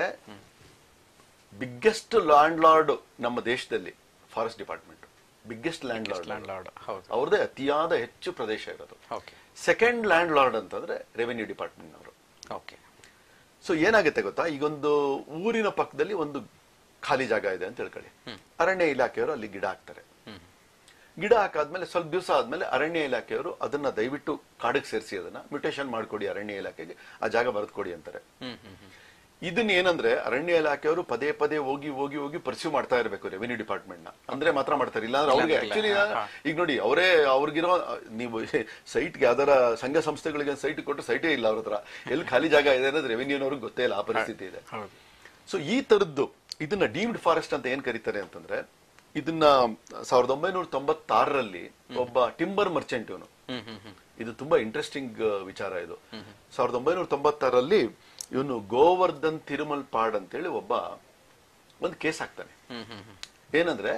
B: ಬಿಗ್ಗೆಸ್ಟ್ ಲ್ಯಾಂಡ್ ಲಾರ್ಡ್ ನಮ್ಮ ದೇಶದಲ್ಲಿ forest department biggest land lord
A: land lord ಹೌದು
B: ಅವ್ರದೇ ಅತಿಯಾದ ಹೆಚ್ಚು ಪ್ರದೇಶ ಇರೋದು
A: ಓಕೆ
B: ಸೆಕೆಂಡ್ ಲ್ಯಾಂಡ್ ಲಾರ್ಡ್ ಅಂತಂದ್ರೆ ರೆವೆನ್ಯೂ ಡಿಪಾರ್ಟ್ಮೆಂಟ್ನವರು
A: ಓಕೆ
B: ಸೊ ಏನಾಗುತ್ತೆ ಗೊತ್ತಾ ಈಗೊಂದು ಊರಿನ ಪಕ್ಕದಲ್ಲಿ ಒಂದು ಖಾಲಿ ಜಾಗ ಇದೆ ಅಂತ ತಿಳ್ಕೊಳ್ಳಿ ಅರಣ್ಯ ಇಲಾಖೆಯವರು ಅಲ್ಲಿ ಗಿಡ ಹಾಕ್ತಾರೆ
A: ಹ್ಮ್
B: ಗಿಡ ಹಾಕಾದ್ಮೇಲೆ ಸ್ವಲ್ಪ ದಿವಸ ಆದ್ಮೇಲೆ ಅರಣ್ಯ ಇಲಾಖೆಯವರು ಅದನ್ನ ದಯವಿಟ್ಟು ಕಾಡಿಗೆ ಸೇರಿಸಿ ಅದನ್ನ ಮ್ಯೂಟೇಶನ್ ಮಾಡ್ಕೊಡಿ ಅರಣ್ಯ ಇಲಾಖೆಗೆ ಆ ಜಾಗ ಬರೆದುಕೊಡಿ ಅಂತಾರೆ
A: ಹ್ಮ್ ಹ್ಮ್ ಹ್ಮ್
B: ಇದನ್ನ ಏನಂದ್ರೆ ಅರಣ್ಯ ಇಲಾಖೆಯವರು ಪದೇ ಪದೇ ಹೋಗಿ ಹೋಗಿ ಹೋಗಿ ಪರ್ಸ್ಯೂ ಮಾಡ್ತಾ ಇರಬೇಕು ರೆವಿನ್ಯೂ ಡಿಪಾರ್ಟ್ಮೆಂಟ್ ನ ಅಂದ್ರೆ ಮಾತ್ರ ಮಾಡ್ತಾರೆ ಇಲ್ಲಾಂದ್ರೆ ಅವ್ರಿಗೆ
A: ಇಲ್ಲ,
B: ಆಕ್ಚುಲಿ
A: ಹಾ, ಹಾ.
B: ಈಗ ನೋಡಿ ಅವರೇ ಅವ್ರಿಗಿರೋ ನೀವು ಸೈಟ್ಗೆ ಯಾವ್ದಾರ ಸಂಘ ಸಂಸ್ಥೆಗಳಿಗೆ ಸೈಟ್ ಕೊಟ್ಟು ಸೈಟೇ ಇಲ್ಲ ಅವ್ರ ಹತ್ರ ಎಲ್ಲಿ ಖಾಲಿ ಜಾಗ ಇದೆ ಅನ್ನೋದು ರೆವಿನ್ಯೂನವ್ರಿಗೆ ಗೊತ್ತೇ ಇಲ್ಲ ಆ ಪರಿಸ್ಥಿತಿ ಇದೆ
A: ಹೌದು
B: ಸೊ ಈ ತರದ್ದು ಇದನ್ನ ಡೀಮ್ಡ್ ಫಾರೆಸ್ಟ್ ಅಂತ ಏನ್ ಕರೀತಾರೆ ಅಂತಂದ್ರೆ ಇದನ್ನ ಸಾವಿರದ ಒಂಬೈನೂರ ತೊಂಬತ್ತಾರರಲ್ಲಿ ಒಬ್ಬ ಟಿಂಬರ್ ಮರ್ಚೆಂಟ್ ಇವನು
A: ಹ್ಮ್ ಹ್ಮ್ ಹ್ಮ್
B: ಇದು ತುಂಬಾ ಇಂಟ್ರೆಸ್ಟಿಂಗ್ ವಿಚಾರ ಇದು ಸಾವಿರದ ಒಂಬೈನೂರ ತೊಂಬತ್ತಾರರಲ್ಲಿ ಇವನು ಗೋವರ್ಧನ್ ತಿರುಮಲ್ ಪಾಡ್ ಅಂತೇಳಿ ಒಬ್ಬ ಒಂದು ಕೇಸ್ ಹಾಕ್ತಾನೆ
A: ಹ್ಮ್ ಹ್ಮ್ ಹ್ಮ್
B: ಏನಂದ್ರೆ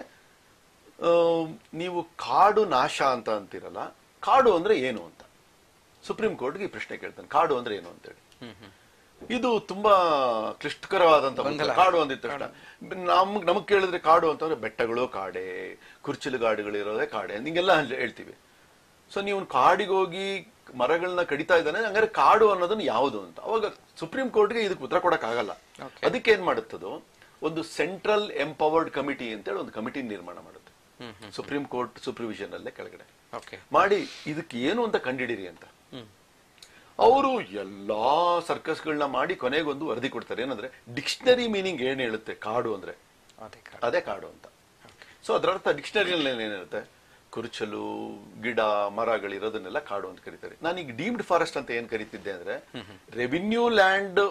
B: ಆ, ನೀವು ಕಾಡು ನಾಶ ಅಂತ ಅಂತೀರಲ್ಲ ಕಾಡು ಅಂದ್ರೆ ಏನು ಅಂತ ಸುಪ್ರೀಂ ಕೋರ್ಟ್ಗೆ ಈ ಪ್ರಶ್ನೆ ಕೇಳ್ತಾನೆ ಕಾಡು ಅಂದ್ರೆ ಏನು ಅಂತೇಳಿ
A: ಹ್ಮ್ ಹ್ಮ್
B: ಇದು ತುಂಬಾ ಕ್ಲಿಷ್ಟಕರವಾದಂತ ಉತ್ತರ.
A: ಗೊಂದಲ.
B: ಕಾಡು ಅಂದಿದ ತಕ್ಷಣ ನಮ್ಗ್ ನಮಗ್ ಕೇಳಿದ್ರೆ ಕಾಡು ಅಂತಂದ್ರೆ ಬೆಟ್ಟಗಳು ಕಾಡೆ ಕುರ್ಚಿಲು ಗಾಡುಗಳು ಇರೋದೇ ಕಾಡೆ ಹಿಂಗೆಲ್ಲ ಹೇಳ್ತೀವಿ ಸೊ ನೀವು ಕಾಡಿಗೆ ಹೋಗಿ ಮರಗಳನ್ನ ಕಡಿತಾ ಇದ್ದಾನೆ ಹಂಗಾರೆ ಕಾಡು ಅನ್ನೋದನ್ನ ಯಾವುದು ಅಂತ ಅವಾಗ ಸುಪ್ರೀಂ ಕೋರ್ಟ್ಗೆ ಇದಕ್ಕೆ ಉತ್ತರ ಕೊಡಕ್ ಆಗಲ್ಲ
A: Okay.
B: ಅದಕ್ಕೆ ಏನ್ ಮಾಡುತ್ತದು ಒಂದು ಸೆಂಟ್ರಲ್ ಎಂಪವರ್ಡ್ ಕಮಿಟಿ ಅಂತೇಳಿ ಒಂದು ಕಮಿಟಿ ನಿರ್ಮಾಣ ಮಾಡುತ್ತೆ
A: ಹ್ಮ್ ಹ್ಮ್
B: ಸುಪ್ರೀಂ ಕೋರ್ಟ್ ಸೂಪರ್ವಿಷನ್ ಅಲ್ಲೇ ಕೆಳಗಡೆ
A: ಓಕೆ
B: ಮಾಡಿ ಇದಕ್ಕೆ ಏನು ಅಂತ ಕಂಡಿಡಿರಿ ಅಂತ
A: ಹ್ಮ್
B: ಅವರು ಎಲ್ಲಾ ಸರ್ಕಸ್ಗಳನ್ನ ಮಾಡಿ ಕೊನೆಗೊಂದು ವರದಿ ಕೊಡ್ತಾರೆ ಏನಂದ್ರೆ ಡಿಕ್ಷನರಿ ಮೀನಿಂಗ್ ಏನ್ ಹೇಳುತ್ತೆ ಕಾಡು ಅಂದ್ರೆ
A: ಅದೇ ಕಾರಣ
B: ಅದೇ ಕಾಡು ಅಂತ ಸೊ ಅದರ ಅರ್ಥ ಡಿಕ್ಷನರಿಯಲ್ಲಿ ಏನಿರುತ್ತೆ ಕುರುಚಲು ಗಿಡ ಮರಗಳಿರೋದನ್ನೆಲ್ಲ ಕಾಡು ಅಂತ ಕರೀತಾರೆ ನಾನೀಗ ಡೀಮ್ಡ್ ಫಾರೆಸ್ಟ್ ಅಂತ ಏನ್ ಕರಿತಿದ್ದೆ ಅಂದ್ರೆ ರೆವಿನ್ಯೂ ಲ್ಯಾಂಡ್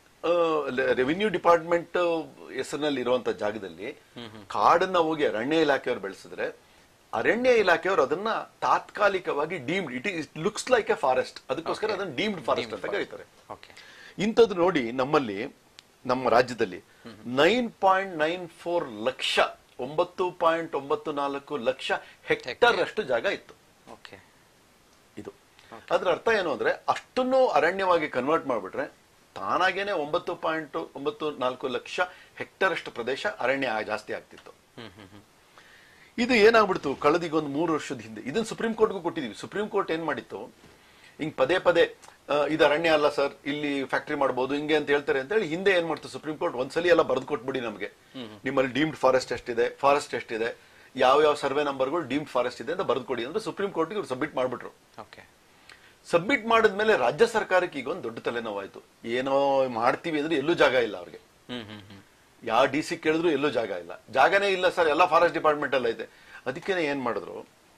B: ರೆವಿನ್ಯೂ ಡಿಪಾರ್ಟ್ಮೆಂಟ್ ಹೆಸರಿನಲ್ಲಿ ಇರುವಂತ ಜಾಗದಲ್ಲಿ ಕಾಡನ್ನ ಹೋಗಿ ಅರಣ್ಯ ಇಲಾಖೆಯವರು ಬೆಳೆಸಿದ್ರೆ ಅರಣ್ಯ ಇಲಾಖೆಯವರು ಅದನ್ನ ತಾತ್ಕಾಲಿಕವಾಗಿ deemed it it looks like a forest ಅದಕ್ಕೋಸ್ಕರ ಅದನ್ನ ಡೀಮ್ಡ್ ಫಾರೆಸ್ಟ್ ಅಂತ ಕರೀತಾರೆ
A: ಓಕೆ
B: ಇಂಥದ್ದು ನೋಡಿ ನಮ್ಮಲ್ಲಿ ನಮ್ಮ ರಾಜ್ಯದಲ್ಲಿ nine point nine four lakh ಒಂಬತ್ತು ಪಾಯಿಂಟ್ ಒಂಬತ್ತು ನಾಲ್ಕು ಲಕ್ಷ ಹೆಕ್ಟರ್ ಅಷ್ಟು ಜಾಗ ಇತ್ತು
A: ಓಕೆ
B: ಇದು ಅದ್ರ ಅರ್ಥ ಏನು ಅಂದ್ರೆ ಅಷ್ಟನ್ನು ಅರಣ್ಯವಾಗಿ ಕನ್ವರ್ಟ್ ಮಾಡ್ಬಿಟ್ರೆ ತಾನಾಗೇನೆ ಒಂಬತ್ತು ಪಾಯಿಂಟ್ ಒಂಬತ್ತು ನಾಲ್ಕು ಲಕ್ಷ ಹೆಕ್ಟರ್ ಅಷ್ಟು ಪ್ರದೇಶ ಅರಣ್ಯ ಜಾಸ್ತಿ ಆಗ್ತಿತ್ತು
A: ಹ್ಮ್ ಹ್ಮ್ ಹ್ಮ್
B: ಇದು ಏನಾಗ್ಬಿಡ್ತು ಕಳೆದೀಗ ಒಂದು ಮೂರು ವರ್ಷದ ಹಿಂದೆ ಇದನ್ನ ಸುಪ್ರೀಂ ಕೋರ್ಟ್ಗೂ ಕೊಟ್ಟಿದೀವಿ ಸುಪ್ರೀಂ ಕೋರ್ಟ್ ಏನ್ ಮಾಡಿತ್ತು ಹಿಂಗ್ ಪದೇ ಪದೇ ಆ, ಇದು ಅರಣ್ಯ ಅಲ್ಲ ಸರ್ ಇಲ್ಲಿ ಫ್ಯಾಕ್ಟ್ರಿ ಮಾಡ್ಬೋದು ಹಿಂಗೆ ಅಂತ ಹೇಳ್ತಾರೆ ಅಂತ ಹೇಳಿ ಹಿಂದೆ ಏನ್ ಮಾಡ್ತು ಸುಪ್ರೀಂ ಕೋರ್ಟ್ ಒಂದ್ಸಲಿ ಎಲ್ಲ ಬರೆದು ಕೊಟ್ಬಿಡಿ ನಮಗೆ ನಿಮ್ಮಲ್ಲಿ ಡೀಮ್ಡ್ ಫಾರೆಸ್ಟ್ ಎಷ್ಟಿದೆ ಫಾರೆಸ್ಟ್ ಎಷ್ಟಿದೆ ಯಾವ ಯಾವ ಸರ್ವೆ ನಂಬರ್ಗಳು ಡೀಮ್ಡ್ ಫಾರೆಸ್ಟ್ ಇದೆ ಅಂತ ಬರೆದು ಕೊಡಿ ಅಂದ್ರೆ ಸುಪ್ರೀಂ ಕೋರ್ಟ್ಗೆ ಇವ್ರು ಸಬ್ಮಿಟ್ ಮಾಡ್ಬಿಟ್ರು
A: ಓಕೆ
B: ಸಬ್ಮಿಟ್ ಮಾಡಿದ್ಮೇಲೆ ರಾಜ್ಯ ಸರ್ಕಾರಕ್ಕೆ ಈಗ ಒಂದು ದೊಡ್ಡ ತಲೆನೋವಾಯ್ತು ಏನೋ ಮಾಡ್ತೀವಿ ಅಂದ್ರೆ ಎಲ್ಲೂ ಜಾಗ ಇಲ್ಲ ಅವ್ರಿಗೆ
A: ಹ್ಮ್ ಹ್ಮ್ ಹ್ಮ್
B: ಯಾವ ಡಿ ಸಿ ಕೇಳಿದ್ರು ಎಲ್ಲೂ ಜಾಗ ಇಲ್ಲ ಜಾಗನೇ ಇಲ್ಲ ಸರ್ ಎಲ್ಲ ಫಾರೆಸ್ಟ್ ಡಿಪಾರ್ಟ್ಮೆಂಟ್ ಎಲ್ಲ ಐತೆ ಅದಕ್ಕೇನೆ ಏನ್ ಮಾಡಿದ್ರು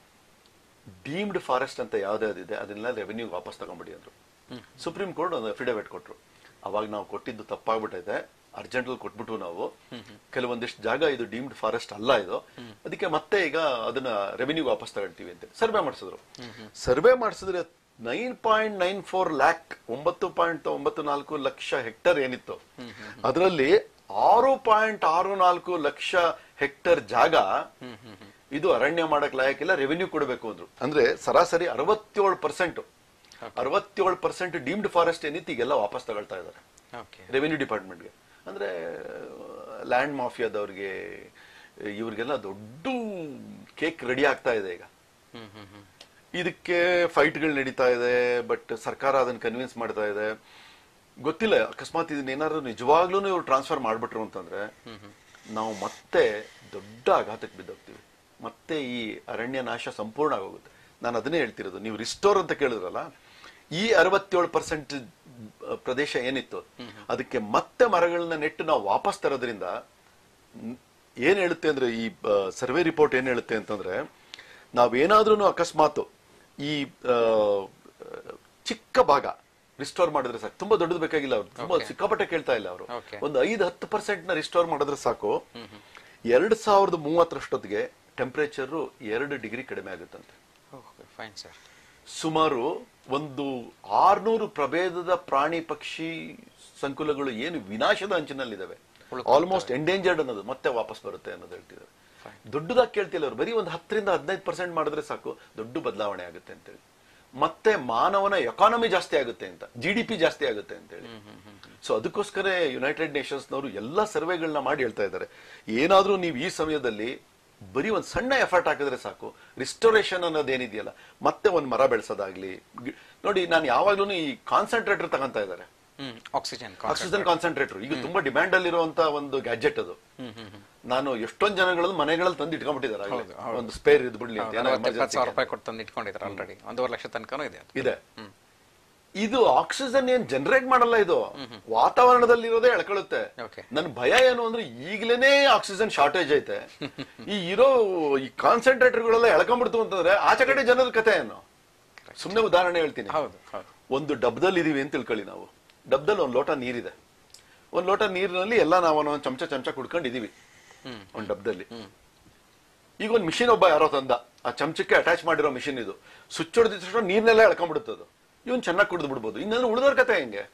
B: ಡೀಮ್ಡ್ ಫಾರೆಸ್ಟ್ ಅಂತ ಯಾವ್ದಾವ್ದಿದೆ ಅದನ್ನೆಲ್ಲ ರೆವೆನ್ಯೂ ವಾಪಸ್ ತಗೊಂಬಿಡಿ ಅಂದ್ರು ಸುಪ್ರೀಂ ಕೋರ್ಟ್ ಒಂದು ಅಫಿಡವಿಟ್ ಕೊಟ್ರು ಅವಾಗ ನಾವು ಕೊಟ್ಟಿದ್ದು ತಪ್ಪಾಗ್ಬಿಟ್ಟೈತೆ ಅರ್ಜೆಂಟ್ ಅಲ್ಲಿ ಕೊಟ್ಬಿಟ್ಟು ನಾವು ಕೆಲವೊಂದಿಷ್ಟು ಜಾಗ ಇದು ಡೀಮ್ಡ್ ಫಾರೆಸ್ಟ್ ಅಲ್ಲ ಇದು ಅದಕ್ಕೆ ಮತ್ತೆ ಈಗ ಅದನ್ನ ರೆವೆನ್ಯೂ ವಾಪಸ್ ತಗೊಳ್ತೀವಿ ಅಂತ ಸರ್ವೆ ಮಾಡಿಸಿದ್ರು ಸರ್ವೆ ಮಾಡಿಸಿದ್ರೆ nine point nine four lakh ಒಂಬತ್ತು ಪಾಯಿಂಟ್ ಒಂಬತ್ತು ನಾಲ್ಕು ಲಕ್ಷ ಹೆಕ್ಟರ್ ಏನಿತ್ತು ಅದರಲ್ಲಿ ಆರು ಪಾಯಿಂಟ್ ಆರು ನಾಲ್ಕು ಲಕ್ಷ ಹೆಕ್ಟರ್ ಜಾಗ ಇದು ಅರಣ್ಯ ಮಾಡಕ್ ಲಾಯಕ್ಕಿಲ್ಲ ರೆವೆನ್ಯೂ ಕೊಡಬೇಕು ಅಂದ್ರು ಅಂದ್ರೆ ಸರಾಸರಿ ಅರವತ್ತೇಳು ಪರ್ಸೆಂಟ್ ಅರವತ್ತೇಳು ಪರ್ಸೆಂಟ್ ಡೀಮ್ಡ್ ಫಾರೆಸ್ಟ್ ಏನಿತ್ತು ಈಗೆಲ್ಲ ವಾಪಸ್ ತಗೊಳ್ತಾ ಇದ್ದಾರೆ
A: ಓಕೆ
B: ರೆವಿನ್ಯೂ ಡಿಪಾರ್ಟ್ಮೆಂಟ್ಗೆ ಅಂದ್ರೆ ಲ್ಯಾಂಡ್ ಮಾಫಿಯಾದವ್ರಿಗೆ ಇವ್ರಿಗೆಲ್ಲ ದೊಡ್ಡ ಕೇಕ್ ರೆಡಿ ಆಗ್ತಾ ಇದೆ ಈಗ
A: ಹ್ಮ್ ಹ್ಮ್ ಹ್ಮ್
B: ಇದಕ್ಕೆ ಫೈಟ್ಗಳು ನಡೀತಾ ಇದೆ ಬಟ್ ಸರ್ಕಾರ ಅದನ್ನ ಕನ್ವಿನ್ಸ್ ಮಾಡ್ತಾ ಇದೆ ಗೊತ್ತಿಲ್ಲ ಅಕಸ್ಮಾತ್ ಇದನ್ನ ಏನಾದ್ರು ನಿಜವಾಗ್ಲೂ ಇವ್ರು ಟ್ರಾನ್ಸ್ಫರ್ ಮಾಡ್ಬಿಟ್ರು ಅಂತಂದ್ರೆ ನಾವು ಮತ್ತೆ ದೊಡ್ಡ ಆಘಾತಕ್ಕೆ ಬಿದ್ದೋಗ್ತೀವಿ ಮತ್ತೆ ಈ ಅರಣ್ಯ ನಾಶ ಸಂಪೂರ್ಣ ಆಗೋಗುತ್ತೆ ನಾನು ಅದನ್ನೇ ಹೇಳ್ತಿರೋದು ನೀವು ರಿಸ್ಟೋರ್ ಅಂತ ಕೇಳಿದ್ರಲ್ಲ ಈ ಅರವತ್ತೇಳು ಪರ್ಸೆಂಟ್ ಪ್ರದೇಶ ಏನಿತ್ತು ಅದಕ್ಕೆ ಮತ್ತೆ ಮರಗಳನ್ನ ನೆಟ್ಟು ನಾವು ವಾಪಸ್ ತರೋದ್ರಿಂದ ನ್- ಏನ್ ಹೇಳುತ್ತೆ ಅಂದ್ರೆ ಈ ಸರ್ವೆ ರಿಪೋರ್ಟ್ ಏನ್ ಹೇಳುತ್ತೆ ಅಂತಂದ್ರೆ ನಾವೇನಾದ್ರೂ ಅಕಸ್ಮಾತ್ ಈ ಆ, ಚಿಕ್ಕ ಭಾಗ ರಿಸ್ಟೋರ್ ಮಾಡಿದ್ರೆ ಸಾಕು ತುಂಬಾ ದೊಡ್ಡದು ಬೇಕಾಗಿಲ್ಲ ಅವ್ರು ತುಂಬಾ ಸಿಕ್ಕಾಪಟ್ಟೆ ಕೇಳ್ತಾ ಇಲ್ಲ ಅವರು
A: Okay.
B: ಒಂದು ಐದು ಹತ್ತು ಪರ್ಸೆಂಟ್ ನ ರಿಸ್ಟೋರ್ ಮಾಡಿದ್ರೆ ಸಾಕು ಎರಡ್ ಸಾವಿರದ ಮೂವತ್ತರಷ್ಟೊತ್ತಿಗೆ ಟೆಂಪರೇಚರ್ ಎರಡು ಡಿಗ್ರಿ ಕಡಿಮೆ ಆಗುತ್ತಂತೆ
A: ಓಕೆ ಫೈನ್ ಸರ್
B: ಸುಮಾರು ಒಂದು ಆರ್ನೂರು ಪ್ರಭೇದದ ಪ್ರಾಣಿ ಪಕ್ಷಿ ಸಂಕುಲಗಳು ಏನು ವಿನಾಶದ ಅಂಚಿನಲ್ಲಿದ್ದಾವೆ ಆಲ್ಮೋಸ್ಟ್ ಎಂಡೇಂಜರ್ಡ್ ಅನ್ನೋದು ಮತ್ತೆ ವಾಪಸ್ ಬರುತ್ತೆ ಅನ್ನೋದು ಹೇಳ್ತಿದ್ದಾರೆ ದೊಡ್ಡದಾಗಿ ಕೇಳ್ತಿಲ್ಲ ಅವ್ರು ಬರೀ ಒಂದು ಹತ್ತರಿಂದ ಹದಿನೈದು ಪರ್ಸೆಂಟ್ ಮಾಡಿದ್ರೆ ಸಾಕು ದೊಡ್ಡ ಬದಲಾವಣೆ ಆಗುತ್ತೆ ಅಂತೇಳಿ ಮತ್ತೆ ಮಾನವನ ಎಕಾನಮಿ ಜಾಸ್ತಿ ಆಗುತ್ತೆ ಅಂತ ಜಿ ಡಿ ಪಿ ಜಾಸ್ತಿ ಆಗುತ್ತೆ ಅಂತೇಳಿ ಸೊ ಅದಕ್ಕೋಸ್ಕರ ಯುನೈಟೆಡ್ ನೇಷನ್ಸ್ನವರು ಎಲ್ಲ ಸರ್ವೆಗಳನ್ನ ಮಾಡಿ ಹೇಳ್ತಾ ಇದ್ದಾರೆ ಏನಾದ್ರೂ ನೀವು ಈ ಸಮಯದಲ್ಲಿ ಬರೀ ಒಂದು ಸಣ್ಣ ಎಫರ್ಟ್ ಹಾಕಿದ್ರೆ ಸಾಕು ರಿಸ್ಟೋರೇಷನ್ ಅನ್ನೋದೇನಿದೆಯಲ್ಲ ಮತ್ತೆ ಒಂದು ಮರ ಬೆಳೆಸೋದಾಗ್ಲಿ ಗಿ- ನೋಡಿ ನಾನು ಯಾವಾಗ್ಲೂ ಈ ಕಾನ್ಸಂಟ್ರೇಟರ್ ತಗೊಂತಾ ಇದ್ದಾರೆ
A: ಹ್ಮ್ ಆಕ್ಸಿಜನ್
B: ಆಕ್ಸಿಜನ್ ಕಾನ್ಸಂಟ್ರೇಟರ್ ಈಗ ತುಂಬಾ ಡಿಮ್ಯಾಂಡ್ ಅಲ್ಲಿರುವಂತ ಒಂದು ಗ್ಯಾಜೆಟ್ ಅದು ನಾನು ಎಷ್ಟೊಂದು ಜನಗಳಲ್ಲಿ ಮನೆಗಳಲ್ಲಿ ತಂದು ಇಟ್ಕೊಂಡ್ಬಿಟ್ಟಿದ್ದಾರೆ ಆಗ್ಲೇ.
A: ಹೌದು, ಹೌದು.
B: ಒಂದು ಸ್ಪೇರ್ ಇದ್ಬಿಡ್ಲಿ ಅಂತ ಏನೋ
A: ಎಪ್ಪತ್ತು
B: emergency
A: ಸಾವಿರ
B: ಗೆ.
A: ರೂಪಾಯಿ ಕೊಟ್ಟು ತಂದು ಇಟ್ಕೊಂಡಿದ್ದಾರೆ ಆಲ್ರೆಡಿ ಒಂದೂವರೆ ಲಕ್ಷ ತನಕನೂ ಇದೆ ಅದು
B: ಇದೆ ಇದು ಆಕ್ಸಿಜನ್ ಏನ್ ಜನರೇಟ್ ಮಾಡಲ್ಲ ಇದು ವಾತಾವರಣದಲ್ಲಿ ಇರೋದೇ ಎಳ್ಕೊಳ್ಳುತ್ತೆ
A: Okay.
B: ನನ್ ಭಯ ಏನು ಅಂದ್ರೆ ಈಗ್ಲೇನೆ ಆಕ್ಸಿಜನ್ ಶಾರ್ಟೇಜ್ ಐತೆ ಈ ಇರೋ ಈ ಕಾನ್ಸಂಟ್ರೇಟರ್ ಗಳೆಲ್ಲ ಎಳ್ಕೊಂಡ್ಬಿಡ್ತು ಅಂತಂದ್ರೆ ಆಚೆ ಕಡೆ ಜನರ ಕತೆ ಏನು ಸುಮ್ನೆ ಉದಾಹರಣೆ ಹೇಳ್ತೀನಿ
A: ಹೌದು ಹೌದು
B: ಒಂದು ಡಬ್ದಲ್ಲಿ ಇದೀವಿ ಅಂತ ತಿಳ್ಕೊಳ್ಳಿ ನಾವು ಡಬ್ದಲ್ಲಿ ಒಂದು ಲೋಟ ನೀರಿದೆ ಒಂದು ಲೋಟ ನೀರಿನಲ್ಲಿ ಎಲ್ಲ ನಾವು ಒಂದು ಚಮಚ ಚಮಚ ಕುಡ್ಕೊಂಡು ಇದೀವಿ ಒಂದು ಡಬ್ದಲ್ಲಿ ಈಗ ಒಂದು ಮಿಷಿನ್ ಒಬ್ಬ ಯಾರೋ ತಂದ ಆ ಚಮಚಕ್ಕೆ ಅಟ್ಯಾಚ್ ಮಾಡಿರೋ ಮಿಷಿನ್ ಇದು ಸ್ವಿಚ್ ಹೊಡೆದ ತಕ್ಷಣ ನೀರ್ನೆಲ್ಲ ಎಳ್ಕೊಂಡ್ಬಿಡುತ್ತೆ ಅದು ಇವನ್ ಚೆನ್ನಾಗಿ ಕುಡಿದು ಬಿಡ್ಬೋದು ಇನ್ನೊಂದು ಉಳಿದೋರ್ ಕತೆ ಹೆಂಗೆ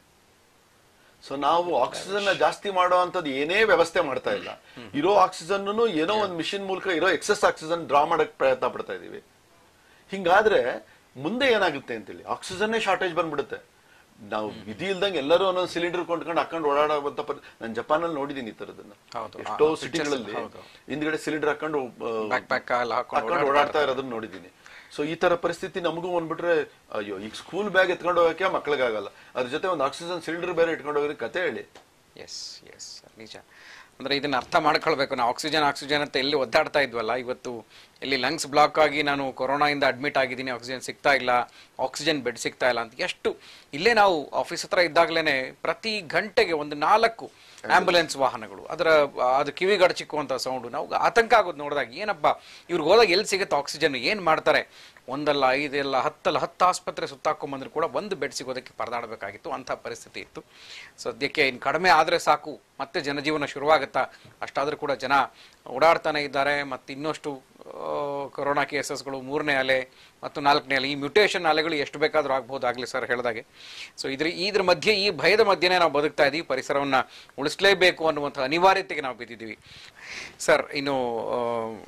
B: ಸೊ ನಾವು ಆಕ್ಸಿಜನ್ ನ ಜಾಸ್ತಿ ಮಾಡೋ ಅಂತದ್ದು ಏನೇ ವ್ಯವಸ್ಥೆ ಮಾಡ್ತಾ ಇಲ್ಲ ಇರೋ ಆಕ್ಸಿಜನ್ ಏನೋ ಒಂದು ಮಿಷಿನ್ ಮೂಲಕ ಇರೋ ಎಕ್ಸೆಸ್ ಆಕ್ಸಿಜನ್ ಡ್ರಾ ಮಾಡಕ್ ಪ್ರಯತ್ನ ಪಡ್ತಾ ಇದೀವಿ ಹಿಂಗಾದ್ರೆ ಮುಂದೆ ಏನಾಗುತ್ತೆ ಅಂತೇಳಿ ಆಕ್ಸಿಜನ್ನೇ ಶಾರ್ಟೇಜ್ ಬಂದ್ಬಿಡುತ್ತೆ ನಾವು ವಿಧಿ ಇಲ್ದಂಗೆ ಎಲ್ಲರೂ ಒಂದೊಂದು ಸಿಲಿಂಡರ್ ಕೊಂಡ್ಕೊಂಡು ಹಾಕೊಂಡು ಓಡಾಡುವಂತ ಪರಿ ನಾನು ಜಪಾನಲ್ಲಿ ನೋಡಿದೀನಿ ಈ ತರದನ್ನ
A: ಹೌದು.
B: ಎಷ್ಟೋ
A: ಆ, pictures
B: ಸಿಟಿಗಳಲ್ಲಿ
A: ಹೌದು.
B: ಹಿಂದ್ಗಡೆ ಸಿಲಿಂಡರ್ ಹಾಕೊಂಡು ಆ,
A: ಬ್ಯಾಕ್ ಪ್ಯಾಕ್ ಎಲ್ಲ ಹಾಕೊಂಡು
B: ಹಾಕೊಂಡು ಓಡಾಡ್ತಾ ಇರೋದನ್ನ ನೋಡಿದೀನಿ ಸೊ ಈ ತರ ಪರಿಸ್ಥಿತಿ ನಮಗೂ ಬಂದ್ಬಿಟ್ರೆ ಅಯ್ಯೋ ಈಗ ಸ್ಕೂಲ್ ಬ್ಯಾಗ್ ಎತ್ಕೊಂಡು ಹೋಗಕ್ಕೆ ಮಕ್ಳಿಗಾಗಲ್ಲ ಅದ್ರ ಜೊತೆ ಒಂದು ಆಕ್ಸಿಜನ್ ಸಿಲಿಂಡರ್ ಬೇರೆ ಇಟ್ಕೊಂಡು ಹೋಗ್ರಿ ಕತೆ ಹೇಳಿ
A: ಎಸ್ ಎಸ್ ನಿಜ ಅಂದ್ರೆ ಇದನ್ನ ಅರ್ಥ ಮಾಡ್ಕೊಳ್ಬೇಕು ನಾವು ಆಕ್ಸಿಜನ್ ಆಕ್ಸಿಜನ್ ಅಂತ ಎಲ್ಲಿ ಒದ್ದಾಡ್ತಾ ಇದ್ವಲ್ಲ ಇವತ್ತು ಇಲ್ಲಿ ಲಂಗ್ಸ್ ಬ್ಲಾಕ್ ಆಗಿ ನಾನು ಕೊರೋನಾಯಿಂದ ಅಡ್ಮಿಟ್ ಆಗಿದ್ದೀನಿ ಆಕ್ಸಿಜನ್ ಸಿಗ್ತಾ ಇಲ್ಲ ಆಕ್ಸಿಜನ್ ಬೆಡ್ ಸಿಗ್ತಾ ಇಲ್ಲ ಅಂತ ಎಷ್ಟು ಇಲ್ಲೇ ನಾವು ಆಫೀಸ್ ಹತ್ರ ಇದ್ದಾಗಲೇನೆ ಪ್ರತಿ ಗಂಟೆಗೆ ಒಂದು ನಾಲ್ಕು ಆಂಬುಲೆನ್ಸ್ ವಾಹನಗಳು ಅದರ ಅದು ಕಿವಿಗಡಚಿಕ್ಕುವಂತ ಸೌಂಡು ನಾವು ಆತಂಕ ಆಗೋದು ನೋಡಿದಾಗ ಏನಪ್ಪ ಇವ್ರಿಗೆ ಹೋದಾಗ ಎಲ್ಲಿ ಸಿಗುತ್ತೆ ಆಕ್ಸಿಜನ್ ಏನ್ ಮಾಡ್ತಾರೆ ಒಂದಲ್ಲ ಐದೆಲ್ಲ ಹತ್ತಲ್ಲ ಹತ್ತು ಆಸ್ಪತ್ರೆ ಸುತ್ತಾಕೊಂಬಂದ್ರು ಕೂಡ ಒಂದು ಬೆಡ್ ಸಿಗೋದಕ್ಕೆ ಪರದಾಡಬೇಕಾಗಿತ್ತು ಅಂಥ ಪರಿಸ್ಥಿತಿ ಇತ್ತು ಸದ್ಯಕ್ಕೆ ಇನ್ನು ಕಡಿಮೆ ಆದರೆ ಸಾಕು ಮತ್ತೆ ಜನಜೀವನ ಶುರುವಾಗುತ್ತಾ ಅಷ್ಟಾದರೂ ಕೂಡ ಜನ ಓಡಾಡ್ತಾನೆ ಇದ್ದಾರೆ ಮತ್ತು ಇನ್ನಷ್ಟು ಆ, ಕೊರೋನಾ ಕೇಸಸ್ಗಳು ಮೂರನೇ ಅಲೆ ಮತ್ತು ನಾಲ್ಕನೇ ಅಲೆ ಈ ಮ್ಯೂಟೇಷನ್ ಅಲೆಗಳು ಎಷ್ಟು ಬೇಕಾದರೂ ಆಗ್ಬೋದಾಗಲಿ ಸರ್ ಹೇಳಿದಾಗೆ ಸೊ ಇದ್ರ ಇದ್ರ ಮಧ್ಯೆ ಈ ಭಯದ ಮಧ್ಯೆನೇ ನಾವು ಬದುಕ್ತಾ ಇದ್ದೀವಿ ಪರಿಸರವನ್ನು ಉಳಿಸಲೇಬೇಕು ಅನ್ನುವಂಥ ಅನಿವಾರ್ಯತೆಗೆ ನಾವು ಬಿದ್ದಿದ್ದೀವಿ ಸರ್ ಇನ್ನು ಆ,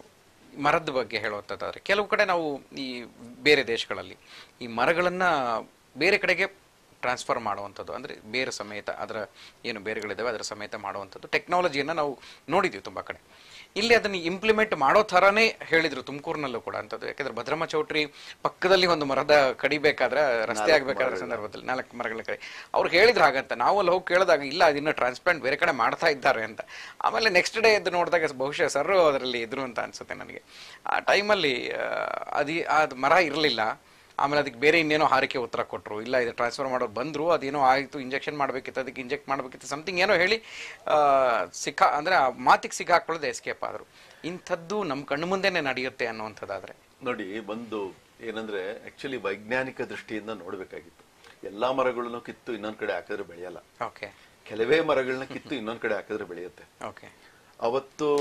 A: ಮರದ ಬಗ್ಗೆ ಹೇಳುವಂಥದ್ದಾದ್ರೆ ಕೆಲವು ಕಡೆ ನಾವು ಈ ಬೇರೆ ದೇಶಗಳಲ್ಲಿ ಈ ಮರಗಳನ್ನ ಬೇರೆ ಕಡೆಗೆ ಟ್ರಾನ್ಸ್ಫರ್ ಮಾಡುವಂಥದ್ದು ಅಂದರೆ ಬೇರೆ ಸಮೇತ ಅದರ ಏನು ಬೇರೆಗಳಿದ್ದಾವೆ ಅದರ ಸಮೇತ ಮಾಡುವಂಥದ್ದು ಟೆಕ್ನಾಲಜಿಯನ್ನು ನಾವು ನೋಡಿದ್ದೀವಿ ತುಂಬ ಕಡೆ ಇಲ್ಲಿ ಅದನ್ನು ಇಂಪ್ಲಿಮೆಂಟ್ ಮಾಡೋ ಥರನೇ ಹೇಳಿದ್ರು ತುಮಕೂರಿನಲ್ಲೂ ಕೂಡ ಅಂಥದ್ದು ಯಾಕಂದ್ರೆ ಭದ್ರಮ್ಮ ಚೌಟ್ರಿ ಪಕ್ಕದಲ್ಲಿ ಒಂದು ಮರದ ಕಡಿಬೇಕಾದ್ರೆ ರಸ್ತೆ ಆಗಬೇಕಾದ್ರೆ ಸಂದರ್ಭದಲ್ಲಿ ನಾಲ್ಕು ಮರಗಳ ಕಡೆ ಅವ್ರು ಹೇಳಿದ್ರು ಹಾಗಂತ ನಾವು ಅಲ್ಲಿ ಹೋಗಿ ಕೇಳಿದಾಗ ಇಲ್ಲ ಅದನ್ನ ಟ್ರಾನ್ಸ್ಪ್ಲಾಂಟ್ ಬೇರೆ ಕಡೆ ಮಾಡ್ತಾ ಇದ್ದಾರೆ ಅಂತ ಆಮೇಲೆ ನೆಕ್ಸ್ಟ್ ಡೇ ಎದ್ದು ನೋಡಿದಾಗ ಬಹುಶಃ ಸರ್ ಅದರಲ್ಲಿ ಇದ್ರು ಅಂತ ಅನ್ಸುತ್ತೆ ನನಗೆ ಆ ಟೈಮಲ್ಲಿ ಅದು ಅದು ಮರ ಇರಲಿಲ್ಲ ಆಮೇಲೆ ಅದಕ್ಕೆ ಬೇರೆ ಇನ್ನೇನೋ ಹಾರಿಕೆ ಉತ್ತರ ಕೊಟ್ಟರು ಇಲ್ಲ ಇದು ಟ್ರಾನ್ಸ್ಫರ್ ಮಾಡೋರು ಬಂದರು ಅದೇನೋ ಆಯಿತು ಇಂಜೆಕ್ಷನ್ ಮಾಡಬೇಕಿತ್ತು ಅದಕ್ಕೆ ಇಂಜೆಕ್ಟ್ ಮಾಡಬೇಕಿತ್ತು ಸಮಥಿಂಗ್ ಏನೋ ಹೇಳಿ ಆ, ಸಿಕ್ಕಾ ಅಂದರೆ ಆ ಮಾತಿಗೆ ಸಿಕ್ಕಾಕೊಳ್ಳೋದು ಎಸ್ಕೇಪ್ ಆದರು ಇಂಥದ್ದು ನಮ್ಮ ಕಣ್ಣು ಮುಂದೆನೇ ನಡೆಯುತ್ತೆ ಅನ್ನುವಂಥದ್ದಾದ್ರೆ
B: ನೋಡಿ ಒಂದು ಏನಂದ್ರೆ ಆಕ್ಚುಲಿ ವೈಜ್ಞಾನಿಕ ದೃಷ್ಟಿಯಿಂದ ನೋಡ್ಬೇಕಾಗಿತ್ತು ಎಲ್ಲಾ ಮರಗಳನ್ನು ಕಿತ್ತು ಇನ್ನೊಂದ್ ಕಡೆ ಹಾಕಿದ್ರೆ ಬೆಳೆಯಲ್ಲ
A: ಓಕೆ
B: ಕೆಲವೇ ಮರಗಳನ್ನ ಕಿತ್ತು ಇನ್ನೊಂದ್ ಕಡೆ ಹಾಕಿದ್ರೆ ಬೆಳೆಯುತ್ತೆ
A: ಓಕೆ
B: ಅವತ್ತು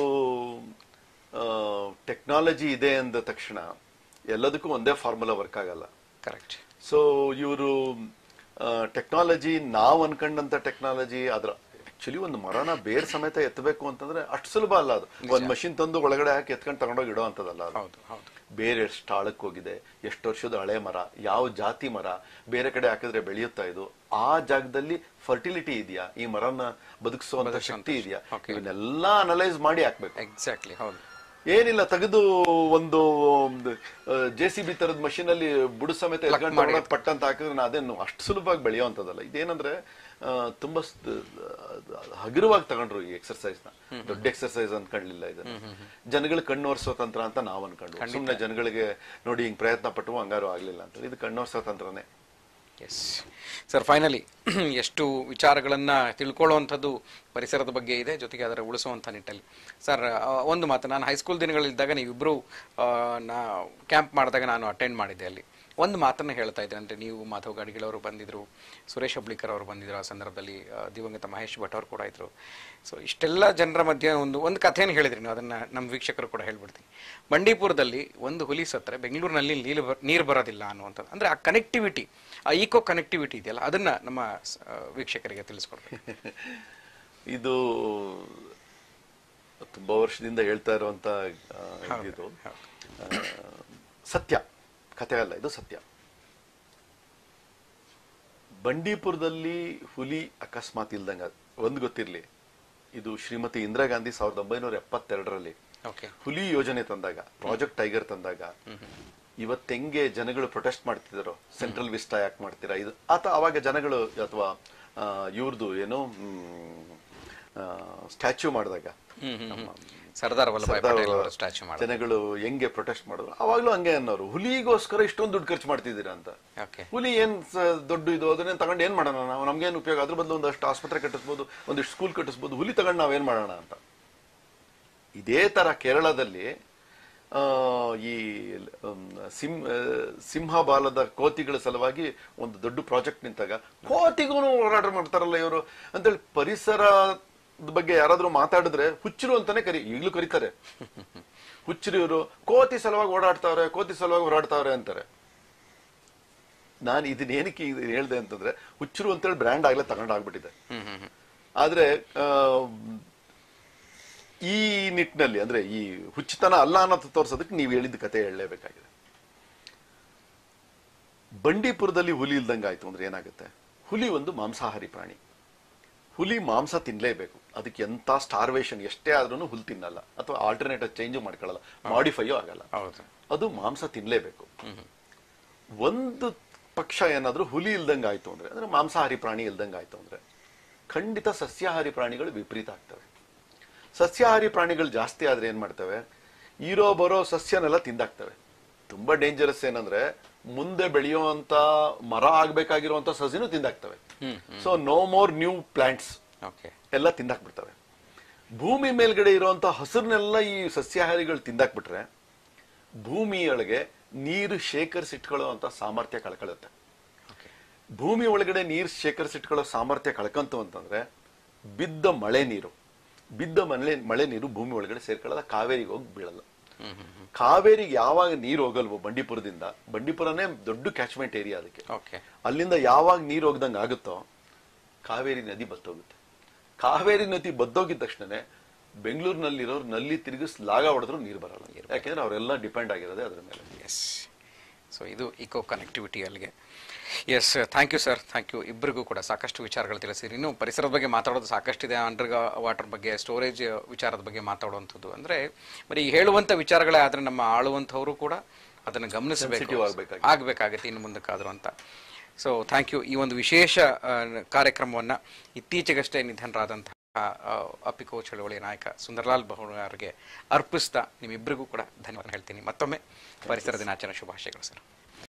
B: ಟೆಕ್ನಾಲಜಿ ಇದೆ ಅಂದ ತಕ್ಷಣ ಎಲ್ಲದಕ್ಕೂ ಒಂದೇ ಫಾರ್ಮುಲಾ ವರ್ಕ್ ಆಗಲ್ಲ
A: ಕರೆಕ್ಟ್
B: ಸೊ ಇವರು ಟೆಕ್ನಾಲಜಿ ನಾವು ಅನ್ಕೊಂಡಂತ ಟೆಕ್ನಾಲಜಿ ಅದ್ರ ಆಕ್ಚುಲಿ ಒಂದು ಮರನ ಬೇರ್ ಸಮೇತ ಎತ್ತಬೇಕು ಅಂತಂದ್ರೆ ಅಷ್ಟು ಸುಲಭ ಅಲ್ಲ ಅದು ಒಂದ್ ಮಷಿನ್ ತಂದು ಒಳಗಡೆ ಹಾಕಿ ಎತ್ಕೊಂಡು ತಗೊಂಡೋಗಿ ಇಡೋ ಅಂತದಲ್ಲ ಅದು
A: ಹೌದು ಹೌದು
B: ಬೇರೆ ಎಷ್ಟು ಆಳಕ್ಕೆ ಹೋಗಿದೆ ಎಷ್ಟು ವರ್ಷದ ಹಳೆ ಮರ ಯಾವ ಜಾತಿ ಮರ ಬೇರೆ ಕಡೆ ಹಾಕಿದ್ರೆ ಬೆಳೆಯುತ್ತಾ ಇದು ಆ ಜಾಗದಲ್ಲಿ ಫರ್ಟಿಲಿಟಿ ಇದೆಯಾ ಈ ಮರನ ಬದುಕಿಸುವಂತ ಶಕ್ತಿ ಇದೆಯಾ
A: Okay.
B: ಇವನ್ನೆಲ್ಲ ಅನಲೈಸ್ ಮಾಡಿ ಹಾಕ್ಬೇಕು
A: ಎಕ್ಸಾಕ್ಟ್ಲಿ ಹೌದು
B: ಏನಿಲ್ಲ ತೆಗೆದು ಒಂದು ಜೆ ಸಿ ಬಿ ತರದ ಮಷೀನ್ ಅಲ್ಲಿ ಬುಡು ಸಮೇತ ಎತ್ಕೊಂಡು ತಗೊಂಡೋಗ್ ಪಟ್ ಅಂತ ಹಾಕಿದ್ರೆ ನಾ ಅದೇನು ಅಷ್ಟು ಸುಲಭವಾಗಿ ಬೆಳೆಯುವಂತದಲ್ಲ ಇದೇನಂದ್ರೆ ಆ, ತುಂಬಾ ಸ್- ಹಗುರವಾಗಿ ತಗೊಂಡ್ರು ಈ ಎಕ್ಸರ್ಸೈಸ್ ನ ದೊಡ್ಡ ಎಕ್ಸರ್ಸೈಸ್ ಅನ್ಕೊಂಡ್ಲಿಲ್ಲ ಇದನ್ನ ಜನಗಳು ಕಣ್ಣೋರ್ಸೋ ತಂತ್ರ ಅಂತ ನಾವ್ ಅನ್ಕೊಂಡ್ವು ಸುಮ್ನೆ ಜನಗಳಿಗೆ ನೋಡಿ ಹಿಂಗ್ ಪ್ರಯತ್ನ ಪಟ್ಟು ಹಂಗಾರು ಆಗ್ಲಿಲ್ಲ ಅಂತ ಇದು ಕಣ್ಣೋರ್ಸೋ ತಂತ್ರನೇ
A: ಎಸ್ ಸರ್ ಫೈನಲಿ ಎಷ್ಟು ವಿಚಾರಗಳನ್ನು ತಿಳ್ಕೊಳ್ಳುವಂಥದ್ದು ಪರಿಸರದ ಬಗ್ಗೆ ಇದೆ ಜೊತೆಗೆ ಅದರ ಉಳಿಸುವಂಥ ನಿಟ್ಟಲ್ಲಿ ಸರ್ ಆ, ಒಂದು ಮಾತು ನಾನು ಹೈಸ್ಕೂಲ್ ದಿನಗಳಿದ್ದಾಗ ನೀವಿಬ್ಬರು ನಾ ಕ್ಯಾಂಪ್ ಮಾಡಿದಾಗ ನಾನು ಅಟೆಂಡ್ ಮಾಡಿದ್ದೆ ಅಲ್ಲಿ ಒಂದು ಮಾತನ್ನು ಹೇಳ್ತಾ ಇದ್ದೆ ಅಂದರೆ ನೀವು ಮಾಧವ್ ಗಾಡಿಗಳವರು ಬಂದಿದ್ದರು ಸುರೇಶ್ ಅಬ್ಳಿಕರ್ ಅವರು ಬಂದಿದ್ರು ಆ ಸಂದರ್ಭದಲ್ಲಿ ಆ, ದಿವಂಗತ ಮಹೇಶ್ ಭಟ್ ಅವರು ಕೂಡ ಇದ್ದರು ಸೊ ಇಷ್ಟೆಲ್ಲ ಜನರ ಮಧ್ಯೆ ಒಂದು ಒಂದು ಕಥೆಯನ್ನು ಹೇಳಿದ್ರಿ ನೀವು ಅದನ್ನು ನಮ್ಮ ವೀಕ್ಷಕರು ಕೂಡ ಹೇಳ್ಬಿಡ್ತೀನಿ ಬಂಡೀಪುರದಲ್ಲಿ ಒಂದು ಹುಲಿ ಸತ್ತರೆ ಬೆಂಗಳೂರಿನಲ್ಲಿ ನೀರು ಬ ನೀರು ಬರೋದಿಲ್ಲ ಅನ್ನುವಂಥದ್ದು ಅಂದರೆ ಆ ಕನೆಕ್ಟಿವಿಟಿ ಆ ಈಕೋ ಕನೆಕ್ಟಿವಿಟಿ ಇದೆಯಲ್ಲ ಅದನ್ನು ನಮ್ಮ ಸ- ಆ, ವೀಕ್ಷಕರಿಗೆ ತಿಳಿಸ್ಕೊಡ್ಬೇಕು
B: ಇದು ತುಂಬಾ ವರ್ಷದಿಂದ ಹೇಳ್ತಾ ಇರುವಂತ ಆ, ಇದು ಆ, ಸತ್ಯ ಕಥೆ ಅಲ್ಲ ಇದು ಸತ್ಯ ಬಂಡೀಪುರದಲ್ಲಿ ಹುಲಿ ಅಕಸ್ಮಾತ್ ಇಲ್ದಂಗ ಒಂದ್ ಗೊತ್ತಿರ್ಲಿ ಇದು ಶ್ರೀಮತಿ ಇಂದಿರಾ ಗಾಂಧಿ ಸಾವಿರದ ಒಂಬೈನೂರ ಎಪ್ಪತ್ತೆರಡರಲ್ಲಿ
A: ಓಕೆ
B: ಹುಲಿ ಯೋಜನೆ ತಂದಾಗ ಪ್ರಾಜೆಕ್ಟ್ ಟೈಗರ್ ತಂದಾಗ ಇವತ್ತೆಂಗೆ ಜನಗಳು ಪ್ರೊಟೆಸ್ಟ್ ಮಾಡ್ತಿದಾರೋ ಸೆಂಟ್ರಲ್ ವಿಸ್ಟಾ ಯಾಕೆ ಮಾಡ್ತೀರಾ ಇದು ಆತ ಅವಾಗ ಜನಗಳು ಅಥವಾ ಇವ್ರದ್ದು ಏನು ಸ್ಟ್ಯಾಚ್ಯೂ ಮಾಡಿದಾಗ
A: ಸರ್ದಾರ್ ವಲ್ಲಭಾಯ್
B: ಸರ್ದಾರ್
A: ಪಟೇಲ್ ಅವರ ಸ್ಟ್ಯಾಚ್ಯೂ ಮಾಡಿ
B: ಜನಗಳು ಹೆಂಗೆ ಪ್ರೊಟೆಸ್ಟ್ ಮಾಡಿದ್ರು ಅವಾಗ್ಲೂ ಹಂಗೆ ಅನ್ನೋರು ಹುಲಿಗೋಸ್ಕರ ಇಷ್ಟೊಂದು ದುಡ್ಡು ಖರ್ಚು ಮಾಡ್ತಿದ್ದೀರಾ ಅಂತ
A: ಓಕೆ
B: ಹುಲಿ ಏನ್ ಸ- ದೊಡ್ಡ ಇದು ಅದನ್ನೇ ತಗೊಂಡು ಏನ್ ಮಾಡೋಣ ನಾವು ನಮ್ಗೇನ್ ಉಪಯೋಗ ಅದ್ರ ಬದಲು ಒಂದಷ್ಟು ಆಸ್ಪತ್ರೆ ಕಟ್ಟಿಸ್ಬೋದು ಒಂದಿಷ್ಟು ಸ್ಕೂಲ್ ಕಟ್ಟಿಸ್ಬೋದು ಹುಲಿ ತಗೊಂಡು ನಾವೇನ್ ಮಾಡೋಣ ಅಂತ ಇದೇ ತರ ಕೇರಳದಲ್ಲಿ ಆ, ಈ ಮ್, ಸಿಂ ಆ, ಸಿಂಹ ಬಾಲದ ಕೋತಿಗಳ ಸಲುವಾಗಿ ಒಂದು ದೊಡ್ಡ ಪ್ರಾಜೆಕ್ಟ್ ನಿಂತಾಗ ಕೋತಿಗೂ ಹೋರಾಟ ಮಾಡ್ತಾರಲ್ಲ ಇವರು ಅಂತೇಳಿ ಪರಿಸರ ಬಗ್ಗೆ ಯಾರಾದ್ರೂ ಮಾತಾಡಿದ್ರೆ ಹುಚ್ಚರು ಅಂತಾನೆ ಕರಿ ಈಗಲೂ ಕರೀತಾರೆ ಹುಚ್ಚರು ಇವರು ಕೋತಿ ಸಲುವಾಗಿ ಓಡಾಡ್ತಾವ್ರೆ ಕೋತಿ ಸಲುವಾಗಿ ಹೋರಾಡ್ತಾವ್ರೆ ಅಂತಾರೆ ನಾನು ಇದನ್ನ ಏನಕ್ಕೆ ಇದು ಹೇಳ್ದೆ ಅಂತಂದ್ರೆ ಹುಚ್ಚರು ಅಂತೇಳಿ ಬ್ರ್ಯಾಂಡ್ ಆಗ್ಲೇ ತಗೊಂಡಾಗ್ಬಿಟ್ಟಿದೆ
A: ಹ್ಮ್ ಹ್ಮ್ ಹ್ಮ್
B: ಆದ್ರೆ ಆ, ಈ ನಿಟ್ಟಿನಲ್ಲಿ ಅಂದ್ರೆ ಈ ಹುಚ್ಚುತನ ಅಲ್ಲ ಅನ್ನೋದು ತೋರ್ಸೋದಕ್ಕೆ ನೀವು ಹೇಳಿದ ಕತೆ ಹೇಳಲೇಬೇಕಾಗಿದೆ ಬಂಡೀಪುರದಲ್ಲಿ ಹುಲಿ ಇಲ್ದಂಗೆ ಆಯ್ತು ಅಂದ್ರೆ ಏನಾಗುತ್ತೆ ಹುಲಿ ಒಂದು ಮಾಂಸಾಹಾರಿ ಪ್ರಾಣಿ ಹುಲಿ ಮಾಂಸ ತಿನ್ಲೇಬೇಕು ಅದಕ್ಕೆ ಎಂತ ಸ್ಟಾರ್ವೇಷನ್ ಎಷ್ಟೇ ಆದ್ರೂ ಹುಲ್ ತಿನ್ನಲ್ಲ ಅಥವಾ ಆಲ್ಟರ್ನೇಟಿವ್ ಚೇಂಜ್ ಮಾಡ್ಕೊಳ್ಳಲ್ಲ ಮಾಡಿಫೈಯೂ ಆಗಲ್ಲ
A: ಹೌದು
B: ಅದು ಮಾಂಸ ತಿನ್ಲೇಬೇಕು ಒಂದು ಪಕ್ಷ ಏನಾದ್ರೂ ಹುಲಿ ಇಲ್ದಂಗೆ ಆಯ್ತು ಅಂದ್ರೆ ಅಂದ್ರೆ ಮಾಂಸಾಹಾರಿ ಪ್ರಾಣಿ ಇಲ್ದಂಗೆ ಆಯ್ತು ಅಂದ್ರೆ ಖಂಡಿತ ಸಸ್ಯಾಹಾರಿ ಪ್ರಾಣಿಗಳು ವಿಪರೀತ ಆಗ್ತವೆ ಸಸ್ಯಾಹಾರಿ ಪ್ರಾಣಿಗಳು ಜಾಸ್ತಿ ಆದ್ರೆ ಏನ್ ಮಾಡ್ತವೆ ಇರೋ ಬರೋ ಸಸ್ಯನೆಲ್ಲ ತಿಂದಾಕ್ತವೆ ತುಂಬಾ ಡೇಂಜರಸ್ ಏನಂದ್ರೆ ಮುಂದೆ ಬೆಳೆಯುವಂತ ಮರ ಆಗ್ಬೇಕಾಗಿರುವಂತ ಸಸಿನೂ ತಿಂದಾಕ್ತವೆ so no more new plants
A: okay
B: ಎಲ್ಲ ತಿಂದಾಕ್ಬಿಡ್ತವೆ ಭೂಮಿ ಮೇಲ್ಗಡೆ ಇರುವಂತ ಹಸಿರನ್ನೆಲ್ಲ ಈ ಸಸ್ಯಾಹಾರಿಗಳು ತಿಂದಾಕ್ಬಿಟ್ರೆ ಭೂಮಿಯೊಳಗೆ ನೀರು ಶೇಖರಿಸಿಟ್ಕೊಳ್ಳುವಂತ ಸಾಮರ್ಥ್ಯ ಕಳ್ಕೊಳ್ಳುತ್ತೆ
A: ಓಕೆ
B: ಭೂಮಿ ಒಳಗಡೆ ನೀರು ಶೇಖರಿಸಿಟ್ಕೊಳ್ಳೋ ಸಾಮರ್ಥ್ಯ ಕಳ್ಕಂತು ಅಂತಂದ್ರೆ ಬಿದ್ದ ಮಳೆ ನೀರು ಬಿದ್ದ ಮಳೆ ಮಳೆ ನೀರು ಭೂಮಿ ಒಳಗಡೆ ಸೇರ್ಕೊಳ್ಳೋದ ಕಾವೇರಿಗೆ ಹೋಗಿ ಬೀಳಲ್ಲ ಕಾವೇರಿಗೆ ಯಾವಾಗ ನೀರು ಹೋಗಲ್ವೋ ಬಂಡೀಪುರದಿಂದ ಬಂಡೀಪುರನೇ ದೊಡ್ಡ ಕ್ಯಾಚ್ಮೆಂಟ್ ಏರಿಯಾ ಅದಕ್ಕೆ
A: ಓಕೆ
B: ಅಲ್ಲಿಂದ ಯಾವಾಗ ನೀರು ಹೋಗ್ದಂಗೆ ಆಗುತ್ತೋ ಕಾವೇರಿ ನದಿ ಬತ್ತೋಗುತ್ತೆ ಕಾವೇರಿ ನದಿ ಬದ್ದೋಗಿದ ತಕ್ಷಣನೇ ಬೆಂಗಳೂರಿನಲ್ಲಿರೋರು ನಲ್ಲಿ ತಿರುಗಿಸ್ ಲಾಗ ಹೊಡೆದ್ರು ನೀರು ಬರಲ್ಲ ಯಾಕೆಂದ್ರೆ ಅವರೆಲ್ಲ ಡಿಪೆಂಡ್ ಆಗಿರೋದೇ ಅದ್ರ ಮೇಲೆ
A: ಎಸ್ ಸೊ ಇದು ಇಕೋ ಕನೆಕ್ಟಿವಿಟಿ ಅಲ್ಲಿಗೆ yes thank you sir thank you ಇಬ್ಬರಿಗೂ ಕೂಡ ಸಾಕಷ್ಟು ವಿಚಾರಗಳು ತಿಳಿಸಿರಿ ಇನ್ನು ಪರಿಸರದ ಬಗ್ಗೆ ಮಾತಾಡೋದು ಸಾಕಷ್ಟಿದೆ ಅಂಡರ್ ವಾಟರ್ ಬಗ್ಗೆ ಸ್ಟೋರೇಜ್ ವಿಚಾರದ ಬಗ್ಗೆ ಮಾತಾಡುವಂಥದ್ದು ಅಂದರೆ ಬರೀ ಹೇಳುವಂಥ ವಿಚಾರಗಳೇ ಆದರೆ ನಮ್ಮ ಆಳುವಂಥವರು ಕೂಡ ಅದನ್ನು ಗಮನಿಸಬೇಕು
B: Sensitive ಆಗ್ಬೇಕಾಗಿದೆ.
A: ಆಗಬೇಕಾಗುತ್ತೆ ಇನ್ನು ಮುಂದಕ್ಕಾದರೂ ಅಂತ ಸೊ ಥ್ಯಾಂಕ್ ಯು ಈ ಒಂದು ವಿಶೇಷ ಕಾರ್ಯಕ್ರಮವನ್ನು ಇತ್ತೀಚೆಗಷ್ಟೇ ನಿಧನರಾದಂತಹ ಆ, ಅಪ್ಪಿಕೋ ಚಳವಳಿಯ ನಾಯಕ ಸುಂದರ್ಲಾಲ್ ಬಹುಣ ಅವರಿಗೆ ಅರ್ಪಿಸ್ತಾ ನಿಮ್ಮಿಬ್ಬರಿಗೂ ಕೂಡ ಧನ್ಯವಾದ ಹೇಳ್ತೀನಿ ಮತ್ತೊಮ್ಮೆ ಪರಿಸರ ದಿನಾಚರಣೆ ಶುಭಾಶಯಗಳು ಸರ್